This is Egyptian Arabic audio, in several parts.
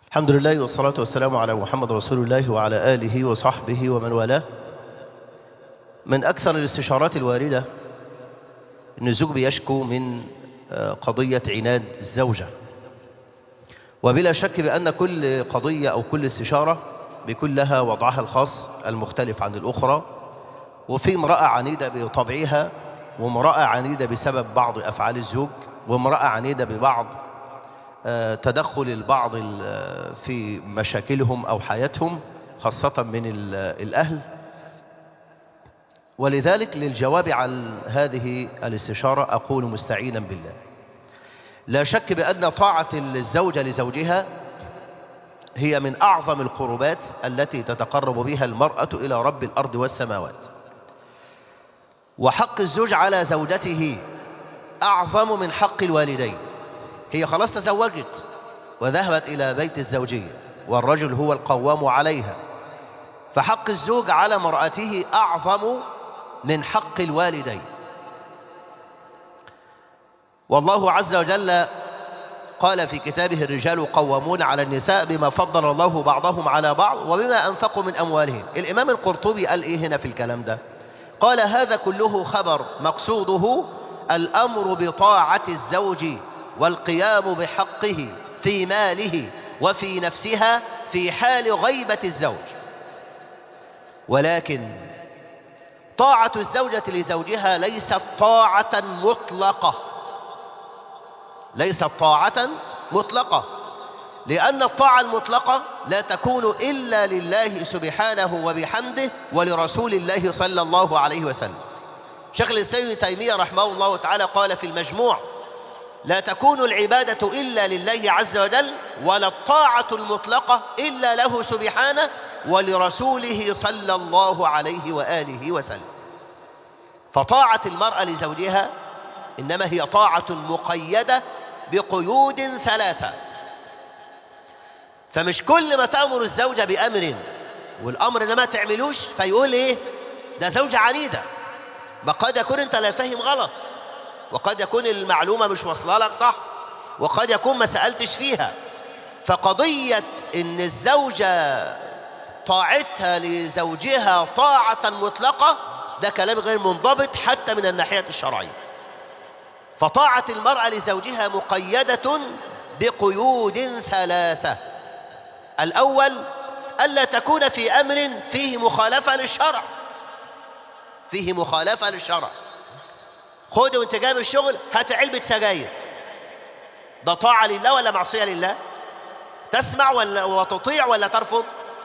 الحمد لله والصلاة والسلام على محمد رسول الله وعلى آله وصحبه ومن والاه من أكثر الاستشارات الواردة أن الزوج بيشكو من قضية عناد الزوجة وبلا شك بأن كل قضية أو كل استشارة بيكون لها وضعها الخاص المختلف عن الأخرى وفي امرأة عنيدة بطبعها وامرأة عنيدة بسبب بعض أفعال الزوج وامرأة عنيدة ببعض تدخل البعض في مشاكلهم أو حياتهم خاصة من الأهل ولذلك للجواب عن هذه الاستشارة أقول مستعينا بالله لا شك بأن طاعة الزوجة لزوجها هي من أعظم القربات التي تتقرب بها المرأة إلى رب الأرض والسماوات وحق الزوج على زوجته أعظم من حق الوالدين هي خلاص تزوجت وذهبت إلى بيت الزوجية والرجل هو القوام عليها فحق الزوج على مرأته أعظم من حق الوالدين والله عز وجل قال في كتابه الرجال قوامون على النساء بما فضل الله بعضهم على بعض وبما أنفقوا من أموالهم الإمام القرطبي قال إيه هنا في الكلام ده قال هذا كله خبر مقصوده الأمر بطاعة الزوج والقيام بحقه في ماله وفي نفسها في حال غيبة الزوج ولكن طاعة الزوجة لزوجها ليست طاعة مطلقة ليست طاعة مطلقة لأن الطاعة المطلقة لا تكون إلا لله سبحانه وبحمده ولرسول الله صلى الله عليه وسلم شيخ الإسلام ابن تيمية رحمه الله تعالى قال في المجموع لا تكون العبادة إلا لله عز وجل ولا الطاعة المطلقة إلا له سبحانه ولرسوله صلى الله عليه وآله وسلم فطاعة المرأة لزوجها إنما هي طاعة مقيدة بقيود ثلاثة فمش كل ما تأمر الزوجة بأمر والأمر ده ما تعملوش فيقول إيه ده زوجة عنيدة ما قد يكون أنت لا فاهم غلط وقد يكون المعلومة مش واصله لك صح وقد يكون ما سألتش فيها فقضية ان الزوجة طاعتها لزوجها طاعة مطلقة ده كلام غير منضبط حتى من الناحية الشرعية فطاعة المرأة لزوجها مقيدة بقيود ثلاثة الأول ألا تكون في أمر فيه مخالفة للشرع فيه مخالفة للشرع خد وانت جاي من الشغل هات علبة سجاير ده طاعة لله ولا معصية لله تسمع ولا وتطيع ولا ترفض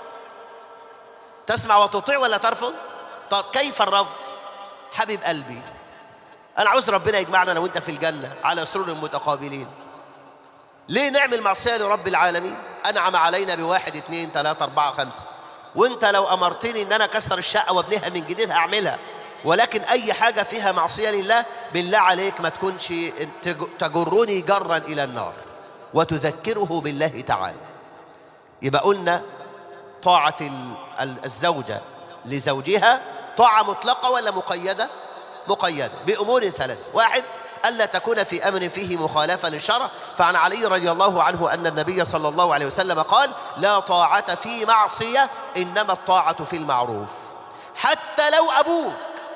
تسمع وتطيع ولا ترفض طب كيف الرفض حبيب قلبي انا عاوز ربنا يجمعنا انا وانت في الجنة على سرور متقابلين ليه نعمل معصية لرب العالمين انعم علينا بواحد اثنين ثلاثة اربعة خمسة وانت لو امرتني ان انا اكسر الشقة وابنيها من جديد هعملها ولكن أي حاجة فيها معصية لله بالله عليك ما تكونش تجرني جرا إلى النار وتذكره بالله تعالى يبقى قلنا طاعة الزوجة لزوجها طاعة مطلقة ولا مقيدة مقيدة بأمور ثلاث واحد ألا تكون في أمر فيه مخالفة للشرع فعن علي رضي الله عنه أن النبي صلى الله عليه وسلم قال لا طاعة في معصية إنما الطاعة في المعروف حتى لو أبوك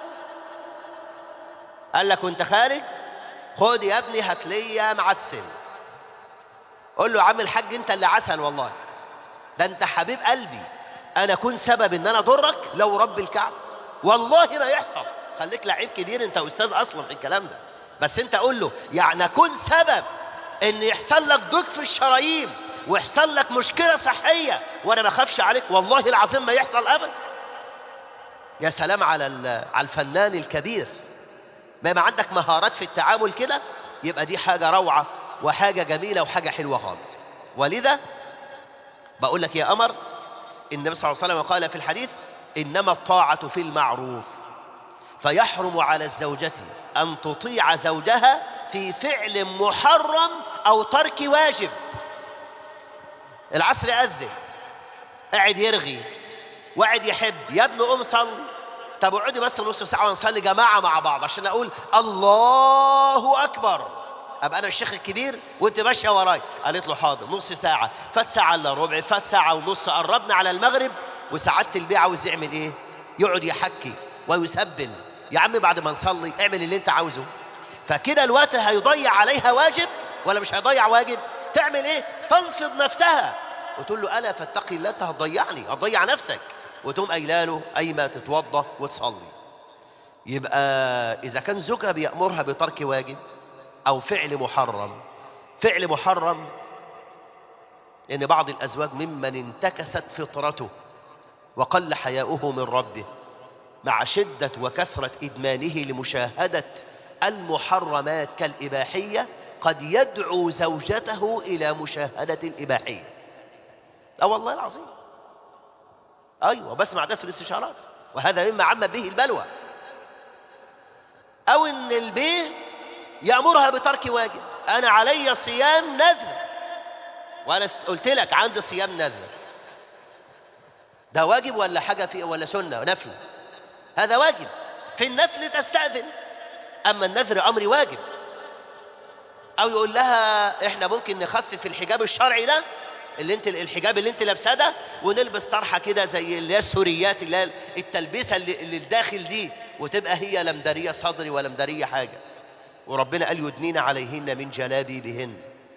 قال لك وانت خارج خد يا ابني هات لي معسل قول له عم الحاج انت اللي عسل والله ده انت حبيب قلبي انا اكون سبب ان انا اضرك لو رب الكعب والله ما يحصل خليك لعيب كبير انت استاذ اصلا في الكلام ده بس انت قول له يعني اكون سبب ان يحصل لك ضيق في الشرايين ويحصل لك مشكله صحيه وانا ما اخافش عليك والله العظيم ما يحصل ابدا يا سلام على على الفنان الكبير ما ما عندك مهارات في التعامل كده يبقى دي حاجة روعة وحاجة جميلة وحاجة حلوة خالص ولذا بقول لك يا قمر النبي صلى الله عليه وسلم قال في الحديث إنما الطاعة في المعروف فيحرم على الزوجة أن تطيع زوجها في فعل محرم أو ترك واجب العصر أذن قاعد يرغي وقاعد يحب يا ابن قوم صلي طب اقعدي بس نص ساعة ونصلي جماعة مع بعض عشان أقول الله أكبر ابقى انا الشيخ الكبير وانت ماشيه ورايا قالت له حاضر نص ساعه فات ساعه الا ربع فات ساعه ونص قربنا على المغرب وسعاده البيع عاوز يعمل ايه يقعد يحكي ويسبل يا عم بعد ما نصلي اعمل اللي انت عاوزه فكده الوقت هيضيع عليها واجب ولا مش هيضيع واجب تعمل ايه تنفض نفسها وتقول له الا فاتقي الله انت هتضيعني هتضيع نفسك وتقوم قايله له ايما تتوضا وتصلي يبقى اذا كان زوجها بيامرها بترك واجب او فعل محرم فعل محرم ان بعض الازواج ممن انتكست فطرته وقل حياؤه من ربه مع شده وكثره ادمانه لمشاهده المحرمات كالاباحيه قد يدعو زوجته الى مشاهده الاباحيه لا والله العظيم ايوه بسمع ده في الاستشارات وهذا مما عم به البلوى او ان البيه يامرها بترك واجب انا علي صيام نذر وانا قلت لك عندي صيام نذر ده واجب ولا حاجه في ولا سنه نفل هذا واجب في النفل تستاذن اما النذر امر واجب او يقول لها احنا ممكن نخفف الحجاب الشرعي ده اللي انت الحجاب اللي انت لابساه ده ونلبس طرحه كده زي اللي هي السوريات اللي هي التلبيسه اللي, اللي الداخل دي وتبقى هي لا مداريه صدري ولا مداريه حاجه وربنا قال يدنين عليهن من جلابيبهن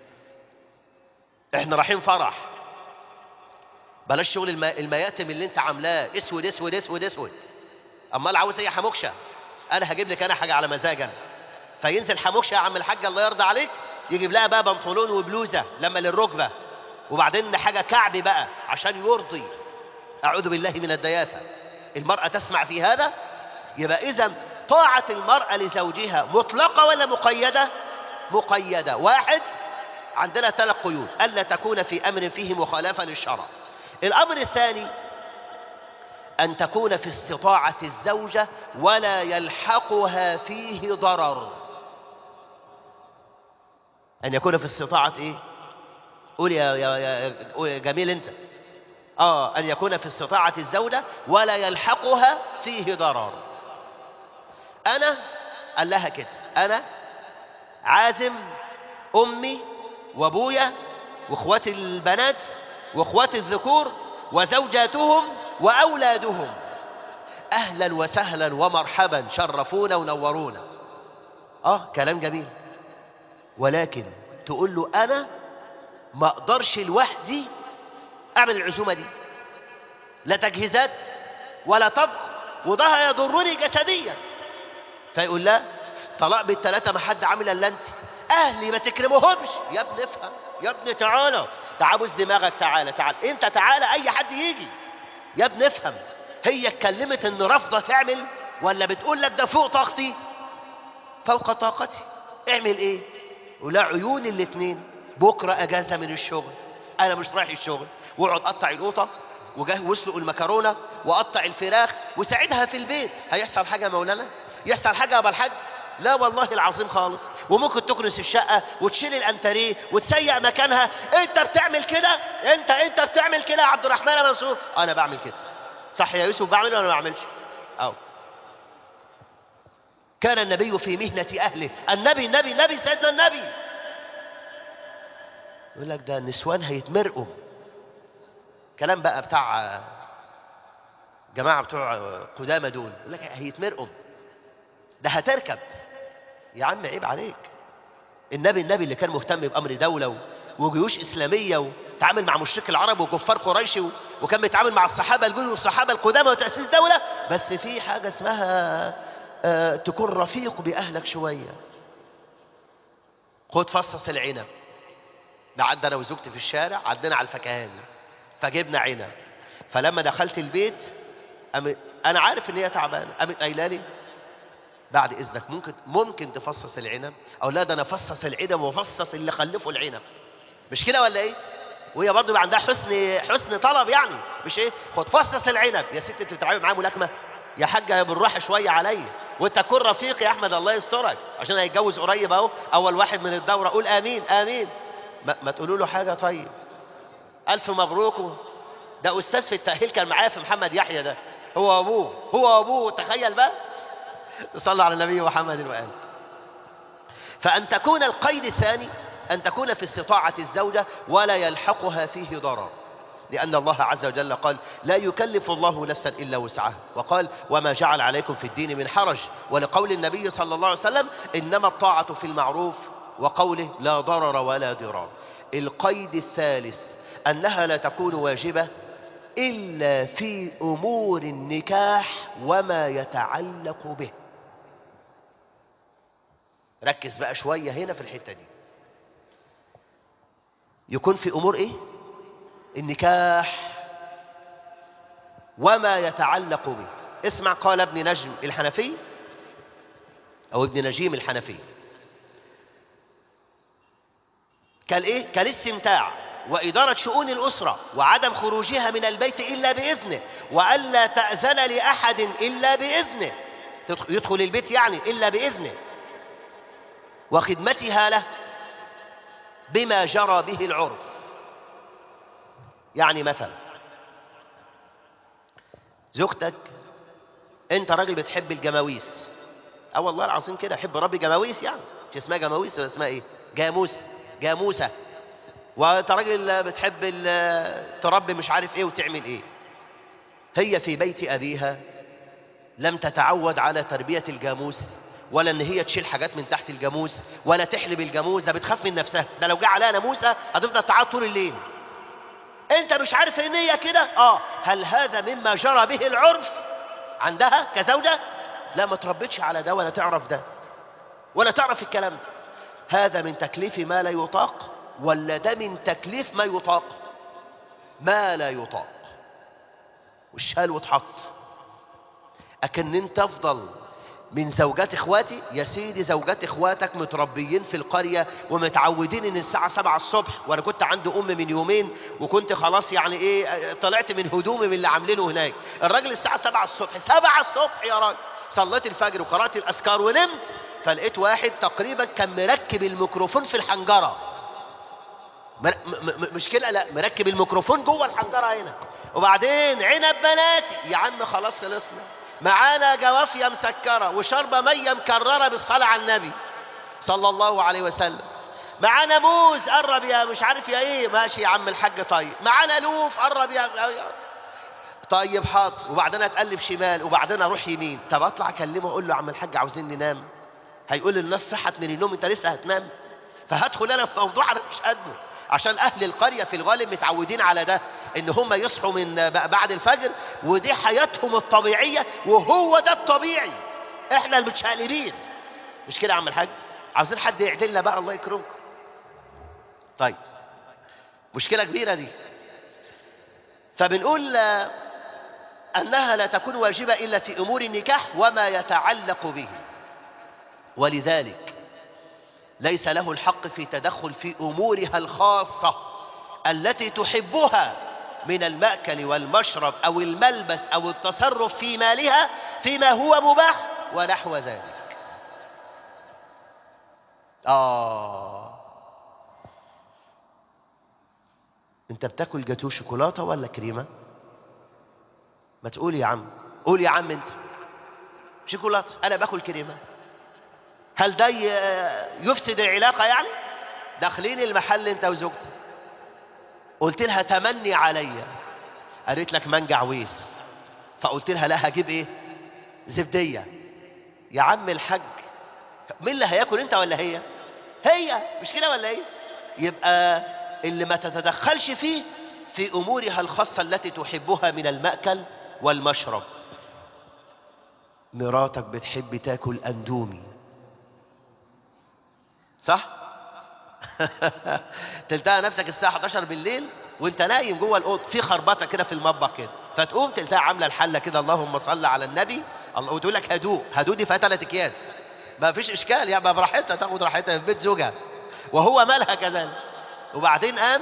احنا رايحين فرح بلاش شغل الم... المياتم اللي انت عاملاه اسود اسود اسود اسود امال عاوز ايه حموكشه انا هجيب لك انا حاجه على مزاجك فينزل حموكشه يا عم الحاج الله يرضى عليك يجيب لها بقى بنطلون وبلوزه لما للركبه وبعدين حاجه كعب بقى عشان يرضي اعوذ بالله من الدياثه المراه تسمع في هذا يبقى اذا طاعه المراه لزوجها مطلقه ولا مقيده مقيده واحد عندنا ثلاث قيود الا تكون في امر فيه مخالفه للشرع الامر الثاني ان تكون في استطاعه الزوجه ولا يلحقها فيه ضرر ان يكون في استطاعه ايه قول يا يا يا, يا جميل انت اه ان يكون في استطاعه الزوجه ولا يلحقها فيه ضرر انا قال لها كده انا عازم امي وابويا واخواتي البنات واخواتي الذكور وزوجاتهم واولادهم اهلا وسهلا ومرحبا شرفونا ونورونا اه كلام جميل ولكن تقول له انا ما اقدرش لوحدي اعمل العزومه دي لا تجهيزات ولا طبخ وده هيضرني جسديا فيقول لا طلاق بالثلاثه ما حد عامل الا انت اهلي ما تكرمهمش يا ابني افهم يا ابني تعالى تعبس دماغك تعالى تعالى انت تعالى اي حد يجي يا ابني افهم هي اتكلمت ان رافضه تعمل ولا بتقول لك ده فوق طاقتي فوق طاقتي اعمل ايه ولا عيون الاتنين بكره اجازه من الشغل انا مش رايح الشغل واقعد قطع القوطه وجه واسلق المكرونه وقطع الفراخ وساعدها في البيت هيحصل حاجه يا مولانا يحصل حاجه يا ابو الحاج لا والله العظيم خالص وممكن تكنس الشقه وتشيل الانتريه وتسيق مكانها انت بتعمل كده انت انت بتعمل كده يا عبد الرحمن يا منصور انا بعمل كده صح يا يوسف بعمل ولا ما بعملش اه كان النبي في مهنة أهله النبي النبي النبي سيدنا النبي يقول لك ده النسوان هيتمرقوا كلام بقى بتاع جماعة بتوع قدامى دول يقول لك هيتمرقوا ده هتركب يا عم عيب عليك النبي النبي اللي كان مهتم بأمر دولة وجيوش إسلامية وتعامل مع مشرك العرب وكفار قريش وكان بيتعامل مع الصحابة الجل والصحابة القدامى وتأسيس دولة بس في حاجة اسمها آه تكون رفيق بأهلك شوية خد فصص العنب ده عدى أنا وزوجتي في الشارع عدينا على الفكهان فجبنا عنب فلما دخلت البيت أم... أنا عارف إن هي تعبانة قامت قايلة لي بعد إذنك ممكن ممكن تفصص العنب أو لا ده أنا فصص العنب وفصص اللي خلفوا العنب مش كده ولا إيه؟ وهي برضه عندها حسن حسن طلب يعني مش ايه خد فصص العنب يا ست انت بتتعامل معاه ملاكمه يا حاجه بالراحه شويه عليا وانت كن رفيق يا احمد الله يسترك عشان هيتجوز قريب اهو اول واحد من الدوره قول امين امين ما, ما تقولوا له حاجه طيب الف مبروك ده استاذ في التاهيل كان معايا في محمد يحيى ده هو ابوه هو ابوه تخيل بقى صلى على النبي محمد واله فأن تكون القيد الثاني أن تكون في استطاعة الزوجة ولا يلحقها فيه ضرر لأن الله عز وجل قال لا يكلف الله نفسا إلا وسعها وقال وما جعل عليكم في الدين من حرج ولقول النبي صلى الله عليه وسلم إنما الطاعة في المعروف وقوله لا ضرر ولا ضرار القيد الثالث أنها لا تكون واجبة إلا في أمور النكاح وما يتعلق به ركز بقى شوية هنا في الحتة دي يكون في أمور إيه النكاح وما يتعلق به اسمع قال ابن نجم الحنفي أو ابن نجيم الحنفي كالإيه؟ كالاستمتاع وإدارة شؤون الأسرة وعدم خروجها من البيت إلا بإذنه وألا تأذن لأحد إلا بإذنه يدخل البيت يعني إلا بإذنه وخدمتها له بما جرى به العرف يعني مثلا زوجتك انت راجل بتحب الجماويس اه والله العظيم كده احب ربي جماويس يعني مش اسمها جماويس ولا اسمها ايه جاموس جاموسه وانت راجل بتحب ال- تربي مش عارف ايه وتعمل ايه هي في بيت ابيها لم تتعود على تربيه الجاموس ولا ان هي تشيل حاجات من تحت الجاموس ولا تحلب الجاموس ده بتخاف من نفسها ده لو جه عليها ناموسه هتفضل تعيط طول الليل انت مش عارف ان هي كده اه هل هذا مما جرى به العرف عندها كزوجة لا ما تربتش على ده ولا تعرف ده ولا تعرف الكلام ده هذا من تكليف ما لا يطاق ولا ده من تكليف ما يطاق ما لا يطاق والشال واتحط أكن انت افضل من زوجات اخواتي يا سيدي زوجات اخواتك متربيين في القرية ومتعودين ان الساعة سبعة الصبح وانا كنت عند ام من يومين وكنت خلاص يعني ايه طلعت من هدومي من اللي عاملينه هناك الراجل الساعة سبعة الصبح سبعة الصبح يا راجل صليت الفجر وقرأت الاذكار ونمت فلقيت واحد تقريبا كان مركب الميكروفون في الحنجرة مر... م... م... مش كده لا مركب الميكروفون جوه الحنجرة هنا وبعدين عنب بناتي يا عم خلاص خلصنا معانا جوافية مسكرة وشربة مية مكررة بالصلاة على النبي صلى الله عليه وسلم معانا موز قرب يا مش عارف يا ايه ماشي يا عم الحاج طيب معانا لوف قرب يا طيب حاضر وبعدين اتقلب شمال وبعدين اروح يمين طب اطلع اكلمه اقول له يا عم الحاج عاوزين ننام هيقول للناس صحت من النوم انت لسه هتنام فهدخل انا في موضوع انا مش قده عشان اهل القريه في الغالب متعودين على ده ان هم يصحوا من بعد الفجر ودي حياتهم الطبيعيه وهو ده الطبيعي احنا المتشقلبين مش كده يا عم الحاج عاوزين حد يعدلنا بقى الله يكرمكم طيب مشكله كبيره دي فبنقول انها لا تكون واجبه الا في امور النكاح وما يتعلق به ولذلك ليس له الحق في تدخل في امورها الخاصه التي تحبها من المأكل والمشرب أو الملبس أو التصرف في مالها فيما هو مباح ونحو ذلك آه أنت بتاكل جاتوه شوكولاتة ولا كريمة؟ ما تقول يا عم قول يا عم أنت شوكولاتة أنا باكل كريمة هل ده يفسد العلاقة يعني؟ داخلين المحل أنت وزوجتك قلت لها تمني عليا قالت لك منجع عويس فقلت لها لا هجيب ايه زبديه يا عم الحاج مين اللي هياكل انت ولا هي هي مش كده ولا ايه يبقى اللي ما تتدخلش فيه في امورها الخاصه التي تحبها من الماكل والمشرب مراتك بتحب تاكل اندومي صح تلتقى نفسك الساعة 11 بالليل وانت نايم جوه الأوضة في خربطة كده في المطبخ كده فتقوم تلتقى عاملة الحلة كده اللهم صل على النبي الله وتقول لك هدوء هدوء دي فيها ثلاث أكياس ما فيش إشكال يعني بقى براحتها تاخد راحتها في بيت زوجها وهو مالها كذلك وبعدين قام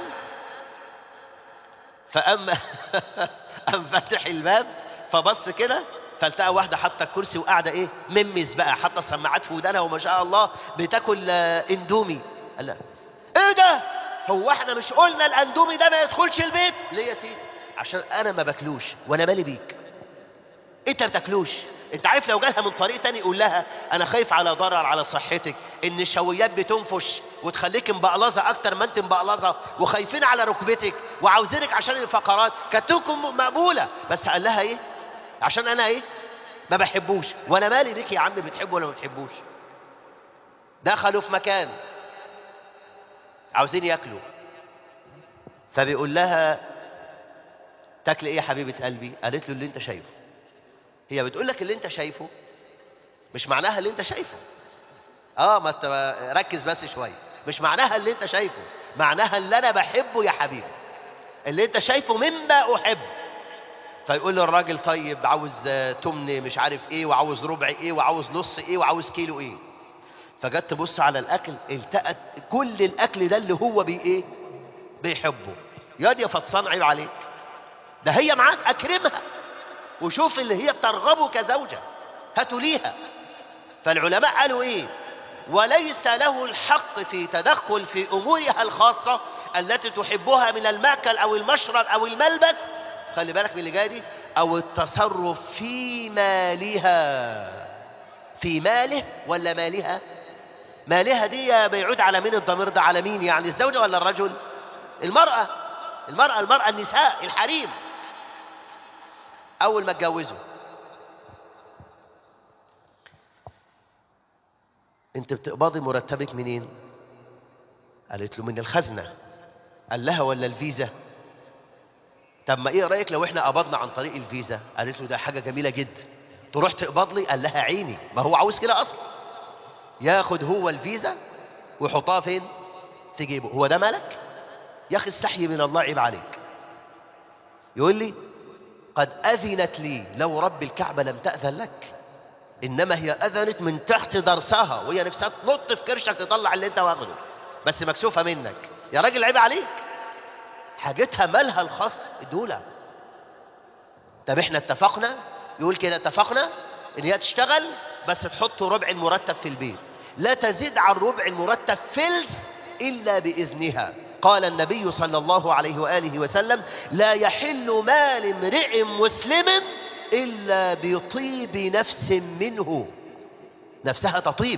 فقام قام فاتح الباب فبص كده فالتقى واحدة حاطة الكرسي وقاعدة ايه ممز بقى حاطة السماعات في ودانها وما شاء الله بتاكل اندومي قال لها ايه ده هو احنا مش قلنا الاندومي ده ما يدخلش البيت ليه يا سيدي عشان انا ما باكلوش وانا مالي بيك انت ما بتاكلوش انت عارف لو جالها من طريق تاني يقول لها انا خايف على ضرر على صحتك ان الشويات بتنفش وتخليك مبقلظه اكتر ما انت مبقلظه وخايفين على ركبتك وعاوزينك عشان الفقرات كانت تكون مقبوله بس قال لها ايه عشان انا ايه ما بحبوش وانا مالي بيك يا عم بتحبه ولا ما بتحبوش دخلوا في مكان عاوزين ياكلوا فبيقول لها تاكل ايه يا حبيبه قلبي قالت له اللي انت شايفه هي بتقول لك اللي انت شايفه مش معناها اللي انت شايفه اه ما انت ركز بس شويه مش معناها اللي انت شايفه معناها اللي انا بحبه يا حبيبي اللي انت شايفه مما احب فيقول له الراجل طيب عاوز تمن مش عارف ايه وعاوز ربع ايه وعاوز نص ايه وعاوز كيلو ايه فجت تبص على الاكل التقت كل الاكل ده اللي هو بي ايه بيحبه يا دي فطسان عيب عليك ده هي معاك اكرمها وشوف اللي هي بترغبه كزوجة هاتوا ليها فالعلماء قالوا ايه وليس له الحق في تدخل في امورها الخاصة التي تحبها من المأكل او المشرب او الملبس خلي بالك من اللي جاي دي او التصرف في مالها في ماله ولا مالها مالها دي بيعود على مين الضمير ده على مين يعني الزوجة ولا الرجل المرأة المرأة المرأة النساء الحريم أول ما اتجوزوا أنت بتقبضي مرتبك منين؟ قالت له من الخزنة قال لها ولا الفيزا؟ طب ما إيه رأيك لو إحنا قبضنا عن طريق الفيزا؟ قالت له ده حاجة جميلة جدا تروح تقبض لي؟ قال لها عيني ما هو عاوز كده أصلا ياخد هو الفيزا ويحطها فين؟ في جيبه هو ده مالك؟ يا أخي استحي من الله عيب عليك يقول لي قد أذنت لي لو رب الكعبة لم تأذن لك إنما هي أذنت من تحت درسها وهي نفسها تنط في كرشك تطلع اللي أنت واخده بس مكسوفة منك يا راجل عيب عليك حاجتها مالها الخاص دولة طب احنا اتفقنا يقول كده اتفقنا ان هي تشتغل بس تحط ربع المرتب في البيت لا تزيد عن ربع المرتب فلس إلا بإذنها قال النبي صلى الله عليه وآله وسلم لا يحل مال امرئ مسلم إلا بطيب نفس منه نفسها تطيب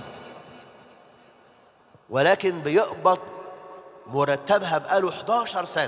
ولكن بيقبض مرتبها بقاله 11 سنة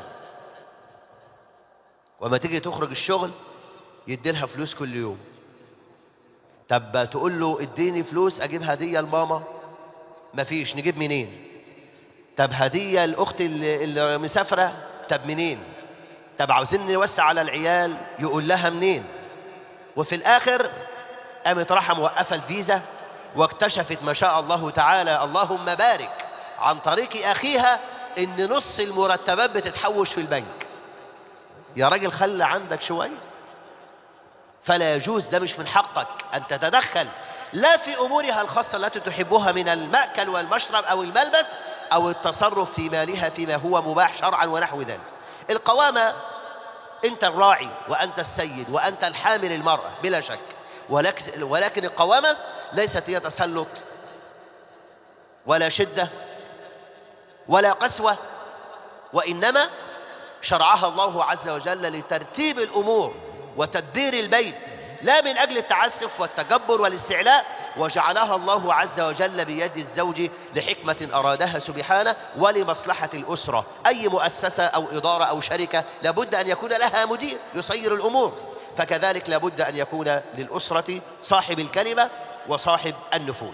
وما تيجي تخرج الشغل يديلها فلوس كل يوم طب تقول له اديني فلوس اجيب هدية لماما مفيش نجيب منين طب هدية الأخت اللي اللي مسافرة طب منين طب عاوزين نوسع على العيال يقول لها منين وفي الآخر قامت راحة موقفة الفيزا واكتشفت ما شاء الله تعالى اللهم بارك عن طريق أخيها إن نص المرتبات بتتحوش في البنك يا راجل خلى عندك شوية فلا يجوز ده مش من حقك أن تتدخل لا في أمورها الخاصة التي تحبها من المأكل والمشرب أو الملبس أو التصرف في مالها فيما هو مباح شرعا ونحو ذلك القوامة أنت الراعي وأنت السيد وأنت الحامل المرأة بلا شك ولكن, ولكن القوامة ليست هي تسلط ولا شدة ولا قسوة وإنما شرعها الله عز وجل لترتيب الأمور وتدبير البيت لا من أجل التعسف والتجبر والاستعلاء وجعلها الله عز وجل بيد الزوج لحكمة أرادها سبحانه ولمصلحة الأسرة أي مؤسسة أو إدارة أو شركة لابد أن يكون لها مدير يسير الأمور فكذلك لابد أن يكون للأسرة صاحب الكلمة وصاحب النفوذ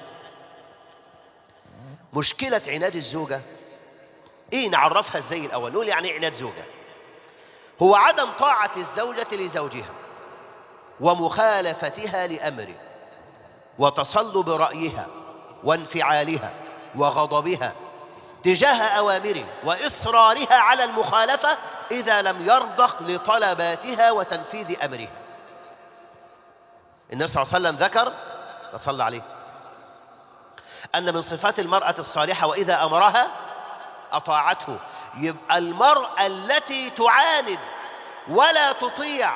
مشكلة عناد الزوجة إيه نعرفها إزاي الأول نقول يعني عناد زوجة هو عدم طاعة الزوجة لزوجها ومخالفتها لأمره وتصلب رأيها وانفعالها وغضبها تجاه أوامره وإصرارها على المخالفة إذا لم يرضخ لطلباتها وتنفيذ أمره النبي صلى الله عليه وسلم ذكر وصلى عليه أن من صفات المرأة الصالحة وإذا أمرها أطاعته يبقى المرأة التي تعاند ولا تطيع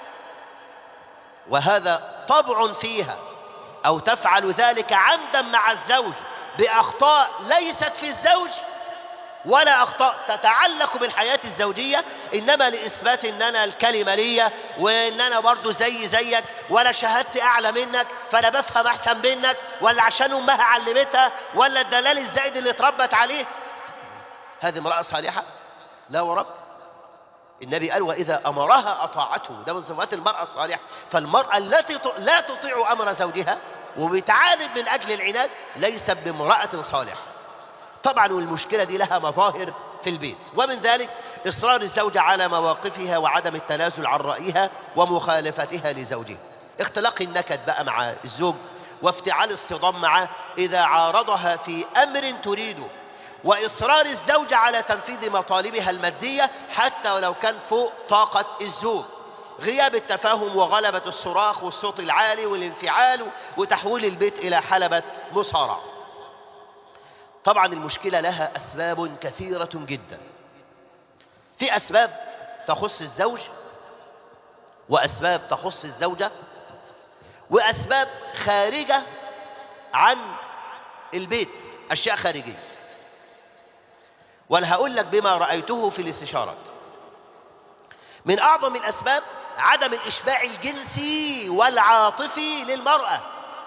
وهذا طبع فيها أو تفعل ذلك عمدا مع الزوج بأخطاء ليست في الزوج ولا أخطاء تتعلق بالحياة الزوجية إنما لإثبات إن أنا الكلمة ليا وإن أنا برضو زي زيك ولا شهادتي أعلى منك فأنا بفهم أحسن منك ولا عشان أمها علمتها ولا الدلال الزائد اللي اتربت عليه هذه امرأة صالحة لا ورب النبي قال وإذا أمرها أطاعته ده من صفات المرأة الصالحة فالمرأة التي لا تطيع أمر زوجها وبتعاند من أجل العناد ليست بامرأة صالحة طبعا والمشكلة دي لها مظاهر في البيت ومن ذلك إصرار الزوجة على مواقفها وعدم التنازل عن رأيها ومخالفتها لزوجها اختلاق النكد بقى مع الزوج وافتعال الصدام معه إذا عارضها في أمر تريده وإصرار الزوجة على تنفيذ مطالبها المادية حتى ولو كان فوق طاقة الزوج غياب التفاهم وغلبة الصراخ والصوت العالي والانفعال وتحويل البيت إلى حلبة مصارعة طبعا المشكلة لها أسباب كثيرة جدا في أسباب تخص الزوج وأسباب تخص الزوجة وأسباب خارجة عن البيت أشياء خارجية وأنا هقول لك بما رأيته في الاستشارات من أعظم الأسباب عدم الإشباع الجنسي والعاطفي للمرأة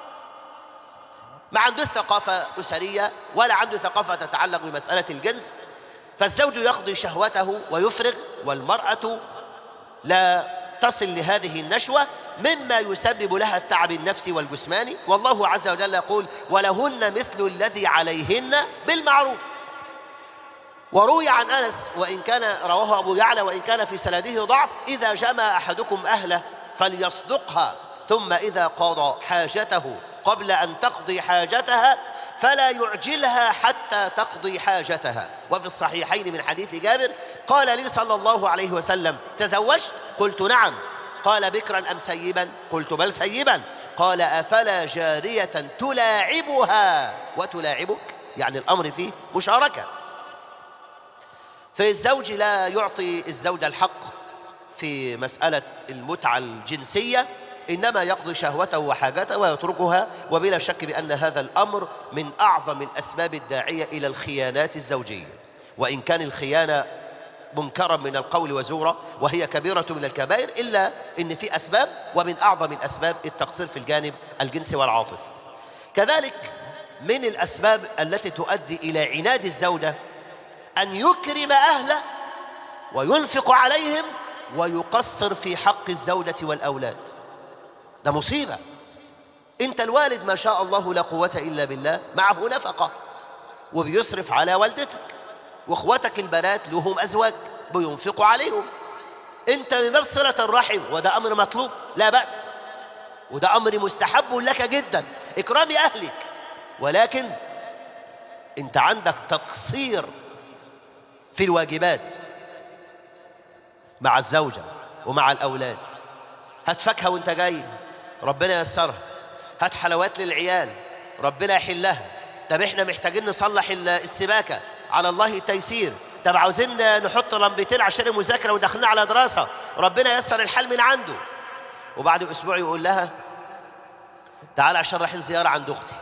ما عنده ثقافة أسرية ولا عنده ثقافة تتعلق بمسألة الجنس فالزوج يقضي شهوته ويفرغ والمرأة لا تصل لهذه النشوة مما يسبب لها التعب النفسي والجسماني والله عز وجل يقول ولهن مثل الذي عليهن بالمعروف وروي عن أنس وإن كان رواه أبو يعلى وإن كان في سنده ضعف إذا جمع أحدكم أهله فليصدقها ثم إذا قضى حاجته قبل أن تقضي حاجتها فلا يعجلها حتى تقضي حاجتها وفي الصحيحين من حديث جابر قال لي صلى الله عليه وسلم تزوجت قلت نعم قال بكرا أم سيبا قلت بل سيبا قال أفلا جارية تلاعبها وتلاعبك يعني الأمر فيه مشاركة فالزوج لا يعطي الزوجة الحق في مسألة المتعة الجنسية إنما يقضي شهوته وحاجته ويتركها وبلا شك بأن هذا الأمر من أعظم الأسباب الداعية إلى الخيانات الزوجية وإن كان الخيانة منكرا من القول وزورا وهي كبيرة من الكبائر إلا إن في أسباب ومن أعظم الأسباب التقصير في الجانب الجنسي والعاطفي كذلك من الأسباب التي تؤدي إلى عناد الزوجة أن يكرم أهله وينفق عليهم ويقصر في حق الزوجة والأولاد ده مصيبة انت الوالد ما شاء الله لا قوة إلا بالله معه نفقة وبيصرف على والدتك واخوتك البنات لهم أزواج بينفقوا عليهم انت من صلة الرحم وده أمر مطلوب لا بأس وده أمر مستحب لك جدا إكرام أهلك ولكن انت عندك تقصير في الواجبات مع الزوجة ومع الأولاد هات فاكهة وانت جاي ربنا ييسرها هات حلوات للعيال ربنا يحلها طب احنا محتاجين نصلح السباكة على الله التيسير طب عاوزين نحط لمبتين عشان المذاكرة وداخلين على دراسة ربنا ييسر الحال من عنده وبعد اسبوع يقول لها تعال عشان رايحين زيارة عند اختي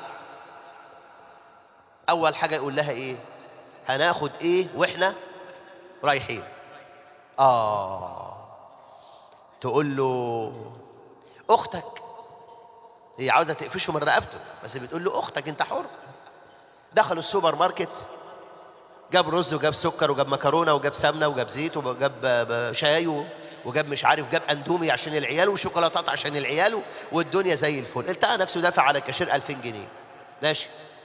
اول حاجة يقول لها ايه هناخد ايه واحنا رايحين اه تقول له اختك هي عاوزه تقفشه من رقبته بس بتقول له اختك انت حر دخلوا السوبر ماركت جاب رز وجاب سكر وجاب مكرونه وجاب سمنه وجاب زيت وجاب شاي وجاب مش عارف جاب اندومي عشان العيال وشوكولاتات عشان العيال والدنيا زي الفل التقى نفسه دافع على الكاشير 2000 جنيه ماشي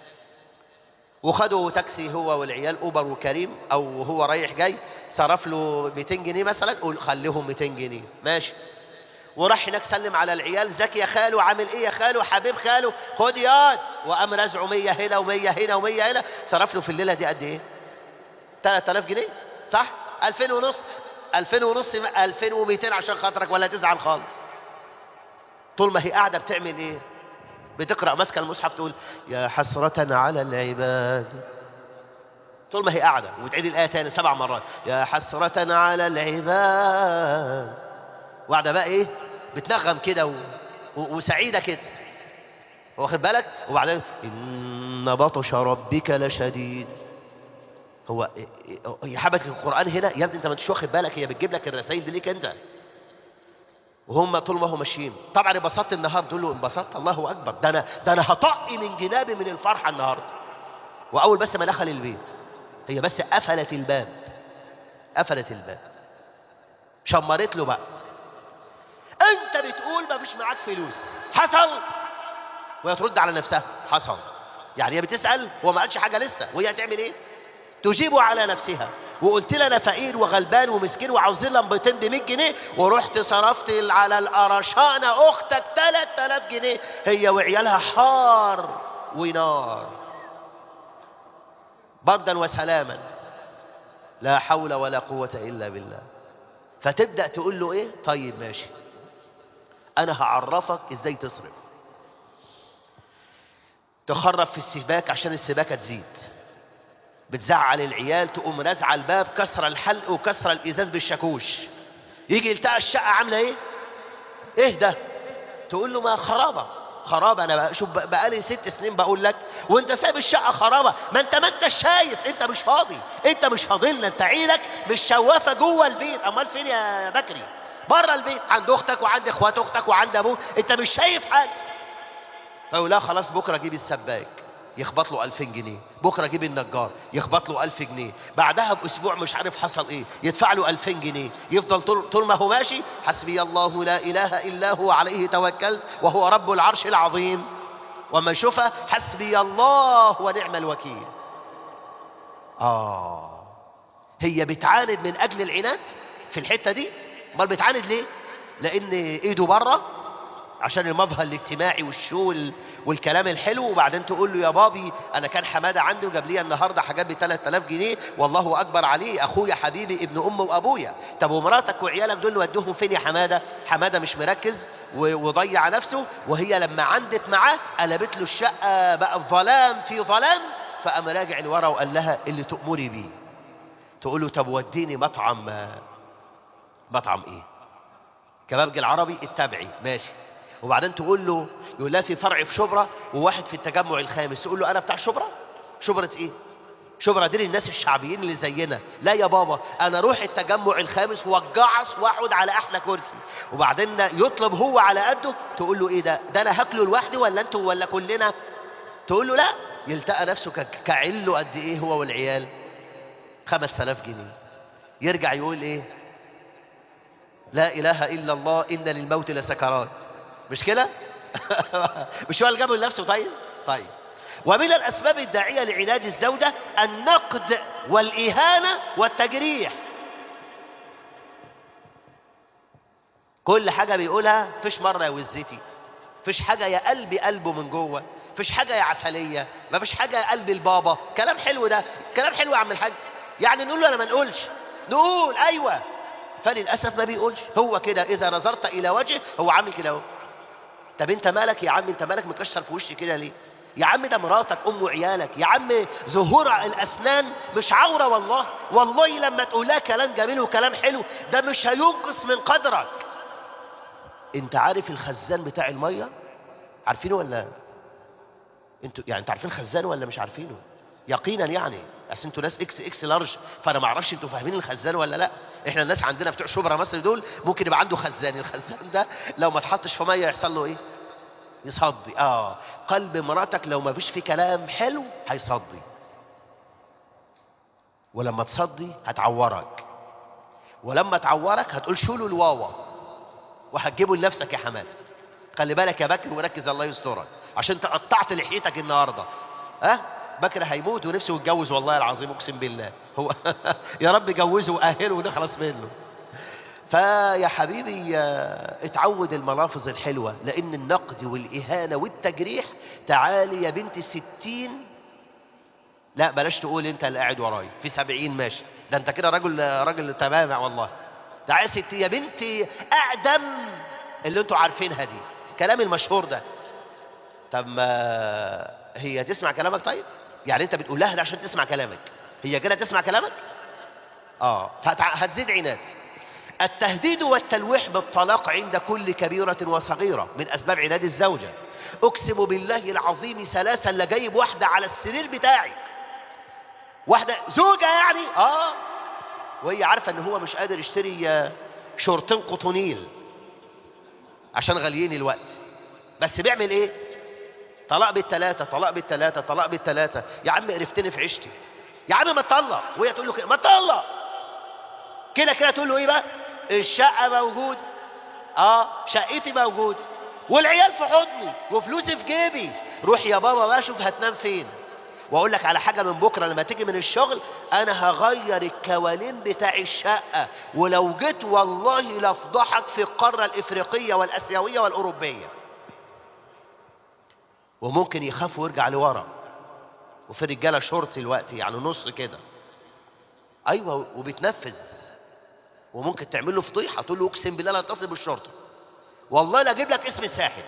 وخدوا تاكسي هو والعيال اوبر وكريم او هو رايح جاي صرف له 200 جنيه مثلا قول خليهم 200 جنيه ماشي وراح هناك سلم على العيال زكي يا خاله عامل ايه يا خاله حبيب خاله خد ياض وقام رزعه 100 هنا و100 هنا و100 هنا صرف له في الليله دي قد ايه 3000 جنيه صح 2000 ونص 2000 ونص 2200 عشان خاطرك ولا تزعل خالص طول ما هي قاعده بتعمل ايه بتقرأ ماسكة المصحف تقول يا حسرة على العباد طول ما هي قاعدة وتعيد الآية تاني سبع مرات يا حسرة على العباد وقاعدة بقى إيه بتنغم كده و... و... وسعيدة كده واخد بالك وبعدين إن بطش ربك لشديد هو هي حبت القرآن هنا يا ابني انت ما انتش واخد بالك هي بتجيب لك الرسائل دي ليك انت وهم طول ما هم ماشيين طبعا انبسطت النهارده تقول له انبسطت الله اكبر ده انا ده انا هطقي من جنابي من الفرحه النهارده واول بس ما دخل البيت هي بس قفلت الباب قفلت الباب شمرت له بقى انت بتقول ما فيش معاك فلوس حصل وهي ترد على نفسها حصل يعني هي بتسال هو ما قالش حاجه لسه وهي هتعمل ايه تجيب على نفسها وقلت لي انا فقير وغلبان ومسكين وعاوزين لمبتين ب 100 جنيه ورحت صرفت على القرشانه اختك 3000 جنيه هي وعيالها حار ونار بردا وسلاما لا حول ولا قوه الا بالله فتبدا تقول له ايه طيب ماشي انا هعرفك ازاي تصرف تخرب في السباك عشان السباكه تزيد بتزعل العيال تقوم رازعه الباب كسر الحلق وكسر الازاز بالشاكوش يجي يلتقى الشقه عامله ايه ايه ده تقول له ما خرابه خرابه انا شوف بقالي ست سنين بقول لك وانت سايب الشقه خرابه ما انت ما انت شايف انت مش فاضي انت مش فاضلنا انت عينك مش شوافه جوه البيت امال فين يا بكري بره البيت عند اختك وعند اخوات اختك وعند ابوك انت مش شايف حاجه فيقول لا خلاص بكره جيب السباك يخبط له 2000 جنيه بكره جيب النجار يخبط له 1000 جنيه بعدها باسبوع مش عارف حصل ايه يدفع له 2000 جنيه يفضل طول, طول ما هو ماشي حسبي الله لا اله الا هو عليه توكلت وهو رب العرش العظيم وما يشوفها حسبي الله ونعم الوكيل اه هي بتعاند من اجل العناد في الحته دي امال بتعاند ليه لان ايده بره عشان المظهر الاجتماعي والشو والكلام الحلو وبعدين تقول له يا بابي انا كان حماده عندي وجاب لي النهارده حاجات ب 3000 جنيه والله اكبر عليه اخويا حبيبي ابن امي وابويا طب ومراتك وعيالك دول ودوهم فين يا حماده حماده مش مركز وضيع نفسه وهي لما عندت معاه قلبت له الشقه بقى في ظلام في ظلام فقام راجع لورا وقال لها اللي تؤمري بيه تقول له طب وديني مطعم مطعم ايه كبابجي العربي التبعي ماشي وبعدين تقول له يقول لها في فرع في شبرا وواحد في التجمع الخامس تقول له انا بتاع شبرا شبرة ايه شبرا دي الناس الشعبيين اللي زينا لا يا بابا انا اروح التجمع الخامس واجعص واقعد على احلى كرسي وبعدين يطلب هو على قده تقول له ايه ده ده انا هاكله لوحدي ولا انتوا ولا كلنا تقول له لا يلتقى نفسه كعله قد ايه هو والعيال 5000 جنيه يرجع يقول ايه لا اله الا الله ان للموت لسكرات مش كده مش هو اللي جابه لنفسه طيب طيب ومن الاسباب الداعيه لعناد الزوجه النقد والاهانه والتجريح كل حاجه بيقولها فيش مره يا وزتي فيش حاجه يا قلبي قلبه من جوه فيش حاجه يا عسليه ما فيش حاجه يا قلبي البابا كلام حلو ده كلام حلو يا عم الحاج يعني نقول له انا ما نقولش نقول ايوه فللاسف ما بيقولش هو كده اذا نظرت الى وجهه هو عامل كده اهو طب انت مالك يا عم انت مالك مكشر في وشي كده ليه يا عم ده مراتك ام وعيالك يا عم ظهور الاسنان مش عوره والله والله لما تقول لها كلام جميل وكلام حلو ده مش هينقص من قدرك انت عارف الخزان بتاع الميه عارفينه ولا انتوا يعني انتوا عارفين الخزان ولا مش عارفينه يقينا يعني اصل انتوا ناس اكس اكس لارج فانا ما اعرفش انتوا فاهمين الخزان ولا لا احنا الناس عندنا بتوع شبرا مصر دول ممكن يبقى عنده خزان الخزان ده لو ما اتحطش في ميه يحصل له ايه يصدي اه قلب مراتك لو ما فيش فيه كلام حلو هيصدي ولما تصدي هتعورك ولما تعورك هتقول شولوا الواوا وهتجيبه لنفسك يا حماده خلي بالك يا بكر وركز الله يسترك عشان انت قطعت لحيتك النهارده ها أه؟ بكر هيموت ونفسه يتجوز والله العظيم اقسم بالله هو يا رب جوزه واهله ونخلص منه فيا حبيبي اتعود الملافظ الحلوة لأن النقد والإهانة والتجريح تعالي يا بنت الستين لا بلاش تقول انت اللي قاعد ورايا في سبعين ماشي ده انت كده راجل راجل تمام والله تعالي ست يا بنتي أقدم اللي انتوا عارفينها دي كلام المشهور ده طب ما هي تسمع كلامك طيب يعني انت بتقول لها ده عشان تسمع كلامك هي كده تسمع كلامك اه هتزيد عناد التهديد والتلويح بالطلاق عند كل كبيرة وصغيرة من أسباب عناد الزوجة أقسم بالله العظيم ثلاثا لجايب واحدة على السرير بتاعي واحدة زوجة يعني اه وهي عارفة ان هو مش قادر يشتري آه، شورتين قطنيل عشان غاليين الوقت بس بيعمل ايه طلاق بالثلاثة طلاق بالثلاثة طلاق بالثلاثة يا عم قرفتني في عيشتي يا عم ما تطلق وهي تقول له كده ما تطلق كده كده تقول له ايه بقى الشقة موجود اه شقتي موجود والعيال في حضني وفلوسي في جيبي روح يا بابا بقى شوف هتنام فين واقول لك على حاجه من بكره لما تيجي من الشغل انا هغير الكوالين بتاع الشقه ولو جيت والله لافضحك في القاره الافريقيه والاسيويه والاوروبيه وممكن يخاف ويرجع لورا وفي رجاله شورت الوقت يعني نص كده ايوه وبتنفذ وممكن تعمل له فضيحه تقول له اقسم بالله لا اتصل بالشرطه والله لا اجيب لك اسم الساحل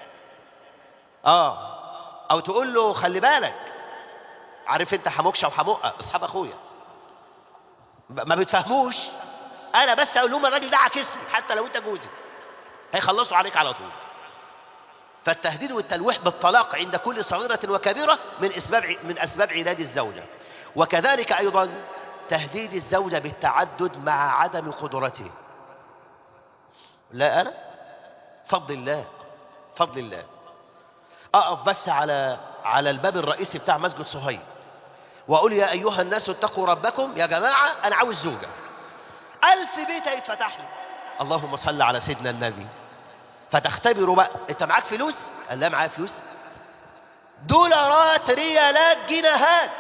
اه او تقول له خلي بالك عارف انت حموكشه وحموقه اصحاب اخويا ب- ما بتفهموش انا بس اقول لهم الراجل ده عاكسني حتى لو انت جوزي هيخلصوا عليك على طول فالتهديد والتلويح بالطلاق عند كل صغيرة وكبيرة من أسباب من أسباب عناد الزوجة وكذلك أيضا تهديد الزوجة بالتعدد مع عدم قدرته لا أنا فضل الله فضل الله أقف بس على على الباب الرئيسي بتاع مسجد صهيب وأقول يا أيها الناس اتقوا ربكم يا جماعة أنا عاوز زوجة ألف بيت هيتفتح لي اللهم صل على سيدنا النبي فتختبروا بقى انت معاك فلوس قال لا معايا فلوس دولارات ريالات جنيهات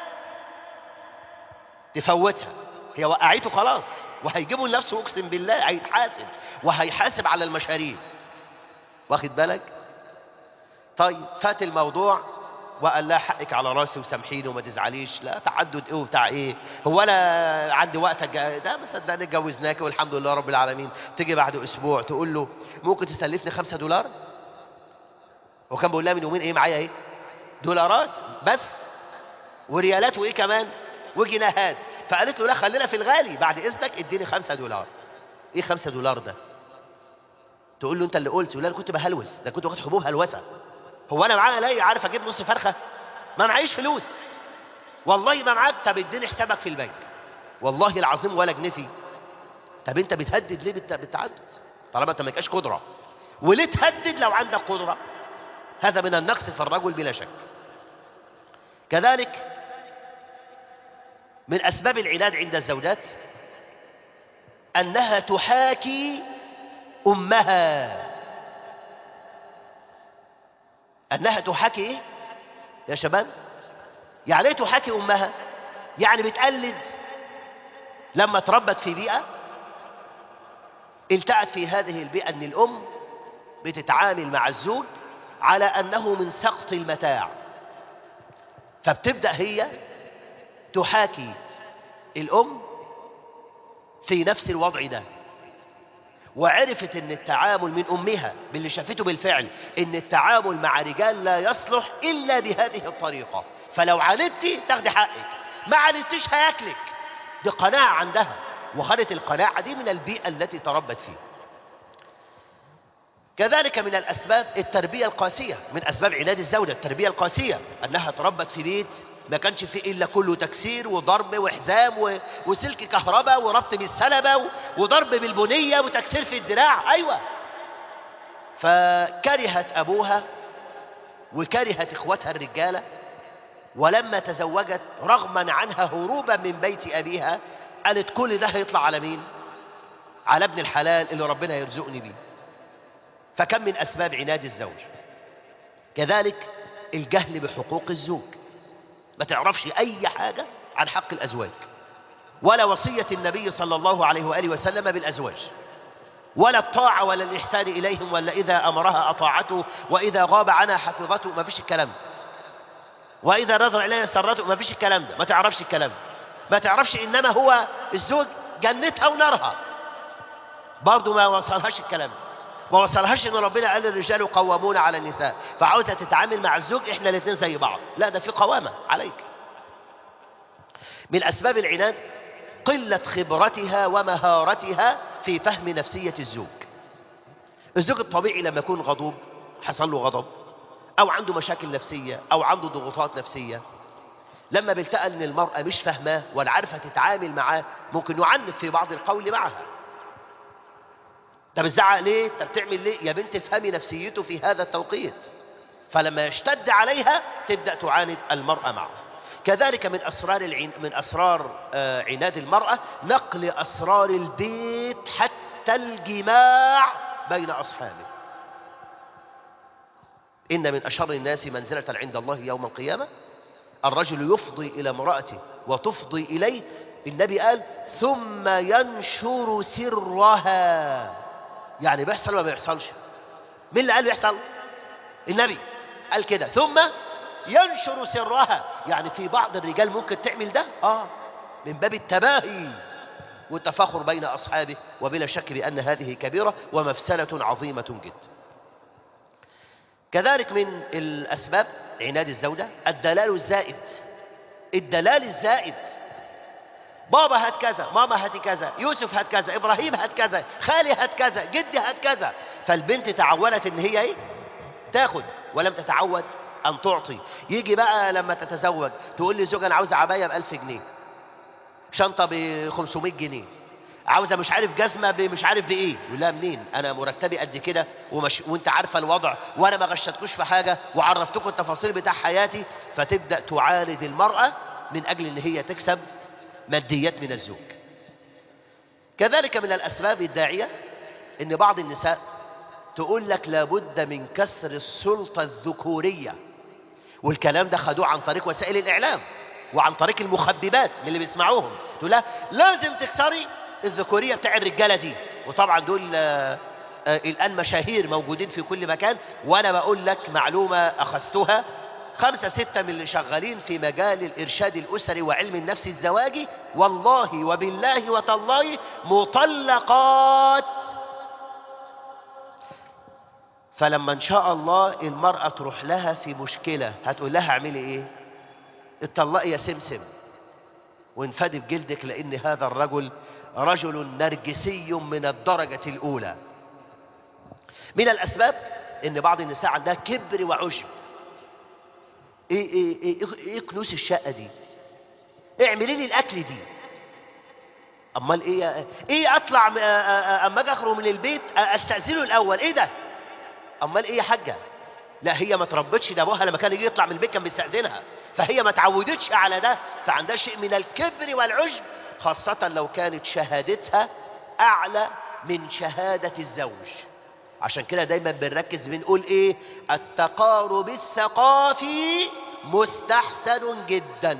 تفوتها هي وقعته خلاص وهيجيبوا لنفسه اقسم بالله هيتحاسب وهيحاسب على المشاريع واخد بالك طيب فات الموضوع وقال لا حقك على راسي وسامحيني وما تزعليش لا تعدد ايه وبتاع ايه هو انا عندي وقت أج- ده مصدقني اتجوزناك والحمد لله رب العالمين تيجي بعد اسبوع تقول له ممكن تسلفني خمسة دولار وكان بيقول لها من يومين ايه معايا ايه دولارات بس وريالات وايه كمان وجنيهات فقالت له لا خلينا في الغالي بعد اذنك اديني خمسة دولار ايه خمسة دولار ده تقول له انت اللي قلت يقول لها انا كنت بهلوس ده كنت واخد حبوب هلوسه هو انا معايا لا عارف اجيب نص فرخه ما معيش فلوس والله ما معاك طب اديني حسابك في البنك والله العظيم ولا جنيه فيه طب انت بتهدد ليه بالت- بالتعدد طالما انت ما لكش قدره وليه تهدد لو عندك قدره هذا من النقص في الرجل بلا شك كذلك من اسباب العناد عند الزوجات انها تحاكي امها انها تحاكي ايه يا شباب يعني ايه تحاكي امها يعني بتقلد لما تربت في بيئه التقت في هذه البيئه ان الام بتتعامل مع الزوج على انه من سقط المتاع فبتبدا هي تحاكي الام في نفس الوضع ده وعرفت ان التعامل من امها باللي شافته بالفعل ان التعامل مع رجال لا يصلح الا بهذه الطريقه فلو عاندتي تاخدي حقك ما عاندتيش هياكلك دي قناعه عندها وخدت القناعه دي من البيئه التي تربت فيها كذلك من الاسباب التربيه القاسيه من اسباب عناد الزوجه التربيه القاسيه انها تربت في بيت ما كانش فيه الا كله تكسير وضرب وحزام و... وسلك كهرباء وربط بالسلبه و... وضرب بالبنيه وتكسير في الدراع ايوه فكرهت ابوها وكرهت اخواتها الرجاله ولما تزوجت رغما عنها هروبا من بيت ابيها قالت كل ده هيطلع على مين على ابن الحلال اللي ربنا يرزقني بيه فكم من اسباب عناد الزوج كذلك الجهل بحقوق الزوج ما تعرفش اي حاجه عن حق الازواج ولا وصيه النبي صلى الله عليه واله وسلم بالازواج ولا الطاعه ولا الاحسان اليهم ولا اذا امرها اطاعته واذا غاب عنها حفظته ما فيش الكلام ده واذا نظر اليها سرته ما فيش الكلام ده ما تعرفش الكلام ده ما تعرفش انما هو الزوج جنتها ونارها برضه ما وصلهاش الكلام ده ما وصلهاش ان ربنا قال الرجال قوامون على النساء فعاوزه تتعامل مع الزوج احنا الاثنين زي بعض لا ده في قوامه عليك من اسباب العناد قله خبرتها ومهارتها في فهم نفسيه الزوج الزوج الطبيعي لما يكون غضوب حصل له غضب او عنده مشاكل نفسيه او عنده ضغوطات نفسيه لما بيلتقى ان المرأة مش فاهماه ولا عارفة تتعامل معاه ممكن يعنف في بعض القول معها انت بتزعق ليه انت بتعمل ليه يا بنت افهمي نفسيته في هذا التوقيت فلما يشتد عليها تبدأ تعاند المرأة معه كذلك من أسرار العين من أسرار آه، عناد المرأة نقل أسرار البيت حتى الجماع بين أصحابه إن من أشر الناس منزلة عند الله يوم القيامة الرجل يفضي إلى امرأته وتفضي إليه النبي قال ثم ينشر سرها يعني بيحصل ولا ما بيحصلش مين اللي قال بيحصل النبي قال كده ثم ينشر سرها يعني في بعض الرجال ممكن تعمل ده اه من باب التباهي والتفاخر بين أصحابه وبلا شك بأن هذه كبيرة ومفسدة عظيمة جدا كذلك من الأسباب عناد الزوجة الدلال الزائد الدلال الزائد بابا هات كذا ماما هات كذا يوسف هات كذا إبراهيم هات كذا خالي هات كذا جدي هات كذا فالبنت تعودت ان هي ايه تاخد ولم تتعود ان تعطي يجي بقى لما تتزوج تقول لي زوج انا عاوزه عبايه ب 1000 جنيه شنطه ب 500 جنيه عاوزه مش عارف جزمه مش عارف بايه يقول لها منين انا مرتبي قد كده ومش... وانت عارفه الوضع وانا ما غشتكوش في حاجه وعرفتكم التفاصيل بتاع حياتي فتبدا تعاند المراه من اجل ان هي تكسب ماديات من الزوج كذلك من الاسباب الداعيه ان بعض النساء تقول لك لابد من كسر السلطه الذكوريه والكلام ده خدوه عن طريق وسائل الاعلام وعن طريق المخببات من اللي بيسمعوهم تقول لها لازم تكسري الذكوريه بتاع الرجاله دي وطبعا دول آه، آه، الان مشاهير موجودين في كل مكان وانا بقول لك معلومه اخذتها خمسة ستة من اللي شغالين في مجال الإرشاد الأسري وعلم النفس الزواجي والله وبالله وتالله مطلقات فلما إن شاء الله المرأة تروح لها في مشكلة هتقول لها اعملي إيه؟ اتطلقي يا سمسم وانفدي بجلدك لأن هذا الرجل رجل نرجسي من الدرجة الأولى من الأسباب إن بعض النساء عندها كبر وعجب إيه, إيه, إيه, إيه كنوز الشقة دي اعملي لي الأكل دي أمال إيه إيه أطلع م- آ- آ- أما أجي أخرج من البيت أ- أستأذنه الأول إيه ده أمال إيه يا حاجة لا هي ما تربتش ده أبوها لما كان يجي يطلع من البيت كان بيستأذنها فهي ما تعودتش على ده فعندها شيء من الكبر والعجب خاصة لو كانت شهادتها أعلى من شهادة الزوج عشان كده دايما بنركز بنقول ايه التقارب الثقافي مستحسن جدا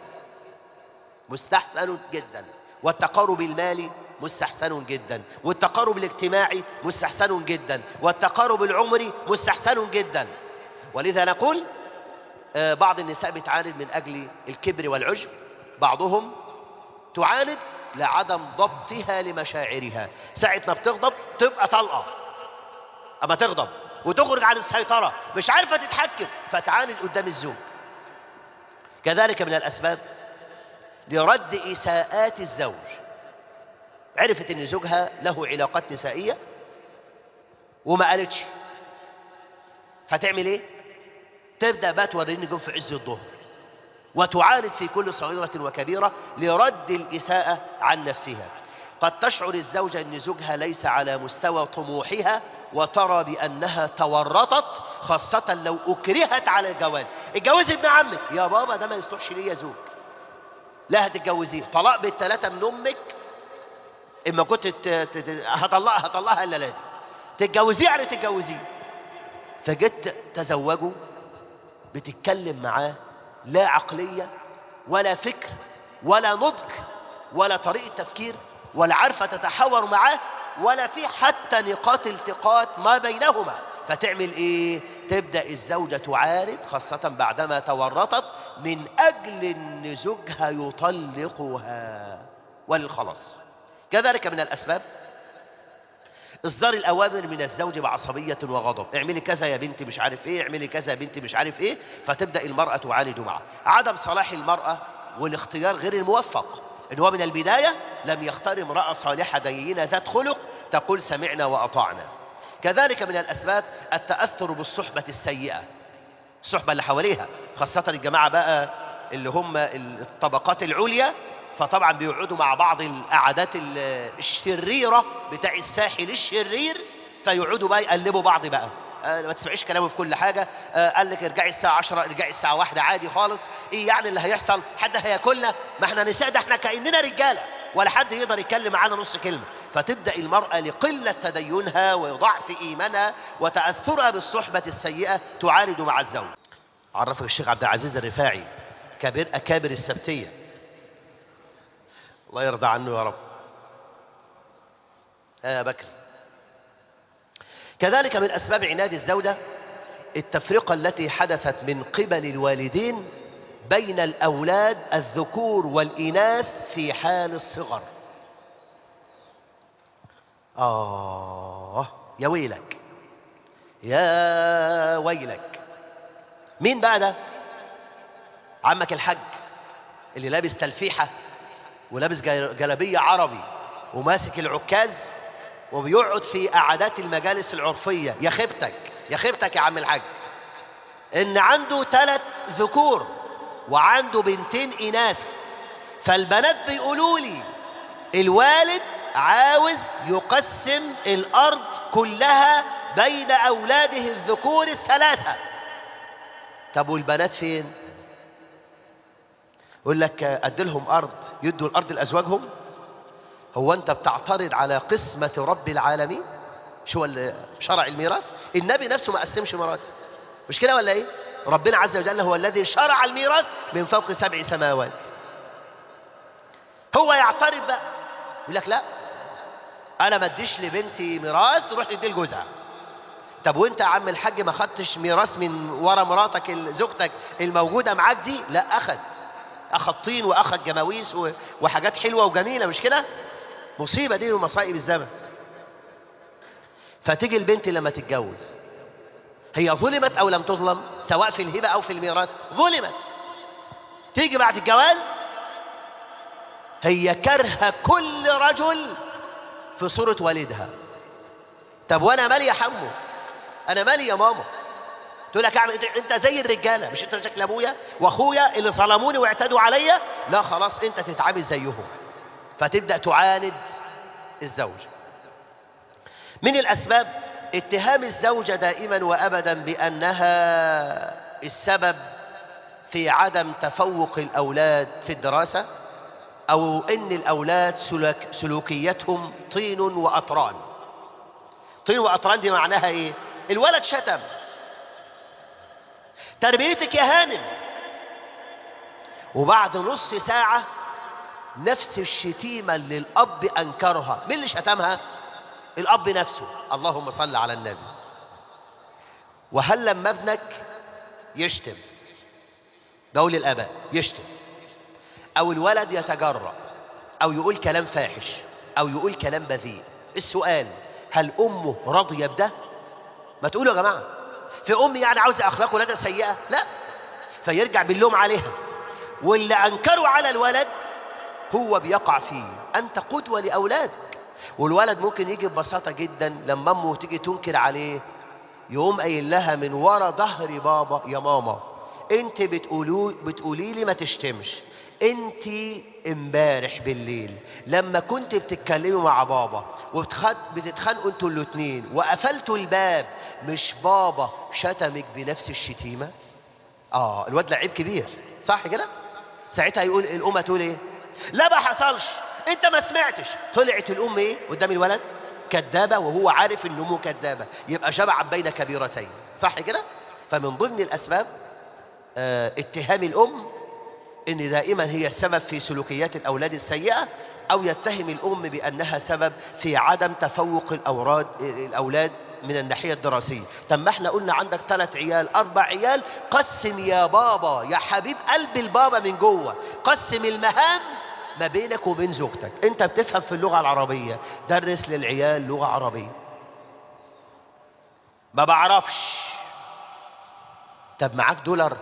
مستحسن جدا والتقارب المالي مستحسن جدا والتقارب الاجتماعي مستحسن جدا والتقارب العمري مستحسن جدا ولذا نقول آه، بعض النساء بتعاند من أجل الكبر والعجب بعضهم تعاند لعدم ضبطها لمشاعرها ساعة ما بتغضب تبقى طلقة أما تغضب وتخرج عن السيطرة مش عارفة تتحكم فتعاند قدام الزوج كذلك من الأسباب لرد إساءات الزوج عرفت ان زوجها له علاقات نسائية وما قالتش فتعمل ايه تبدأ بقى توريني جم في عز الظهر وتعاند في كل صغيرة وكبيرة لرد الإساءة عن نفسها قد تشعر الزوجة أن زوجها ليس على مستوى طموحها وترى بأنها تورطت خاصة لو أكرهت على الجواز الجواز ابن عمك يا بابا ده ما يصلحش ليا زوج لا هتتجوزيه طلاق بالثلاثة من أمك إما كنت ت- ت- ت- هطلقها هطلقها إلا لازم تتجوزيه يعني تتجوزيه فجيت تزوجه بتتكلم معاه لا عقلية ولا فكر ولا نضج ولا طريقة تفكير ولا عارفة تتحاور معاه ولا في حتى نقاط التقاط ما بينهما فتعمل ايه تبدأ الزوجة تعارض خاصة بعدما تورطت من أجل أن زوجها يطلقها وللخلاص كذلك من الأسباب إصدار الأوامر من الزوج بعصبية وغضب اعملي كذا يا بنتي مش عارف إيه اعملي كذا يا بنتي مش عارف إيه فتبدأ المرأة تعاند معه عدم صلاح المرأة والاختيار غير الموفق إن هو من البداية لم يختار امرأة صالحة دينة ذات خلق تقول سمعنا وأطعنا كذلك من الأسباب التأثر بالصحبة السيئة الصحبة اللي حواليها خاصة الجماعة بقى اللي هم الطبقات العليا فطبعا بيقعدوا مع بعض القعدات ال- الشريرة بتاع الساحل الشرير فيقعدوا بقى يقلبوا بعض بقى آه، ما تسمعيش كلامه في كل حاجة آه، قال لك ارجعي الساعة 10 ارجعي الساعة واحدة عادي خالص ايه يعني اللي هيحصل حد هياكلنا ما احنا نساء ده احنا كأننا رجالة ولا حد يقدر يتكلم معانا نص كلمة فتبدأ المرأة لقلة تدينها وضعف إيمانها وتأثرها بالصحبة السيئة تعارض مع الزوج عرفك الشيخ عبد العزيز الرفاعي كبير أكابر السبتية الله يرضى عنه يا رب يا بكر كذلك من أسباب عناد الزوجة التفرقة التي حدثت من قبل الوالدين بين الأولاد الذكور والإناث في حال الصغر آه يا ويلك يا ويلك مين بقى ده عمك الحاج اللي لابس تلفيحة ولابس جل- جلابية عربي وماسك العكاز وبيقعد في قعدات المجالس العرفية يا خيبتك يا خيبتك يا عم الحاج ان عنده ثلاث ذكور وعنده بنتين اناث فالبنات بيقولوا لي الوالد عاوز يقسم الارض كلها بين اولاده الذكور الثلاثه طب والبنات فين يقول لك اديلهم ارض يدوا الارض لازواجهم هو انت بتعترض على قسمه رب العالمين شو ال- شرع الميراث النبي نفسه ما قسمش ميراث مش كده ولا ايه ربنا عز وجل هو الذي شرع الميراث من فوق سبع سماوات هو يعترض بقى يقول لك لا انا ما اديش لبنتي ميراث روح تديه لجوزها طب وانت يا عم الحاج ما خدتش ميراث من ورا مراتك ال- زوجتك الموجوده معاك دي لا اخد اخد طين واخد جماويس و- وحاجات حلوه وجميله مش كده مصيبه دي من مصائب الزمن فتيجي البنت لما تتجوز هي ظلمت او لم تظلم سواء في الهبه او في الميراث ظلمت تيجي بعد الجواز هي كرهه كل رجل في صوره والدها طب وانا مالي يا حمو انا مالي يا ماما تقول لك اعمل إنت- انت زي الرجاله مش انت شكل ابويا واخويا اللي ظلموني واعتدوا عليا لا خلاص انت تتعامل زيهم فتبدا تعاند الزوج من الاسباب اتهام الزوجه دائما وابدا بانها السبب في عدم تفوق الاولاد في الدراسه او ان الاولاد سلوك سلوكيتهم طين واطران طين واطران دي معناها ايه الولد شتم تربيتك يا هانم وبعد نص ساعة نفس الشتيمة اللي الأب أنكرها مين اللي شتمها؟ الأب نفسه اللهم صل على النبي وهل لما ابنك يشتم بقول الآباء يشتم أو الولد يتجرأ أو يقول كلام فاحش أو يقول كلام بذيء السؤال هل أمه راضية بده؟ ما تقولوا يا جماعة في أمي يعني عاوزة أخلاق ولادها سيئة؟ لا فيرجع باللوم عليها واللي أنكروا على الولد هو بيقع فيه أنت قدوة لأولادك والولد ممكن يجي ببساطة جدا لما أمه تيجي تنكر عليه يقوم قايل لها من ورا ظهر بابا يا ماما انت بتقولوا بتقولي لي ما تشتمش انت امبارح بالليل لما كنت بتتكلمي مع بابا وبتتخانقوا انتوا الاتنين وقفلتوا الباب مش بابا شتمك بنفس الشتيمه اه الواد لعيب كبير صح كده ساعتها يقول الام تقول ايه لا ما حصلش انت ما سمعتش طلعت الام ايه قدام الولد كذابه وهو عارف ان امه كذابه يبقى جمع بين كبيرتين صح كده فمن ضمن الاسباب آه اتهام الام ان دائما هي السبب في سلوكيات الاولاد السيئه او يتهم الام بانها سبب في عدم تفوق الاوراد الاولاد من الناحيه الدراسيه طب ما احنا قلنا عندك ثلاث عيال اربع عيال قسم يا بابا يا حبيب قلب البابا من جوه قسم المهام ما بينك وبين زوجتك انت بتفهم في اللغه العربيه درس للعيال لغه عربيه ما بعرفش طب معاك دولار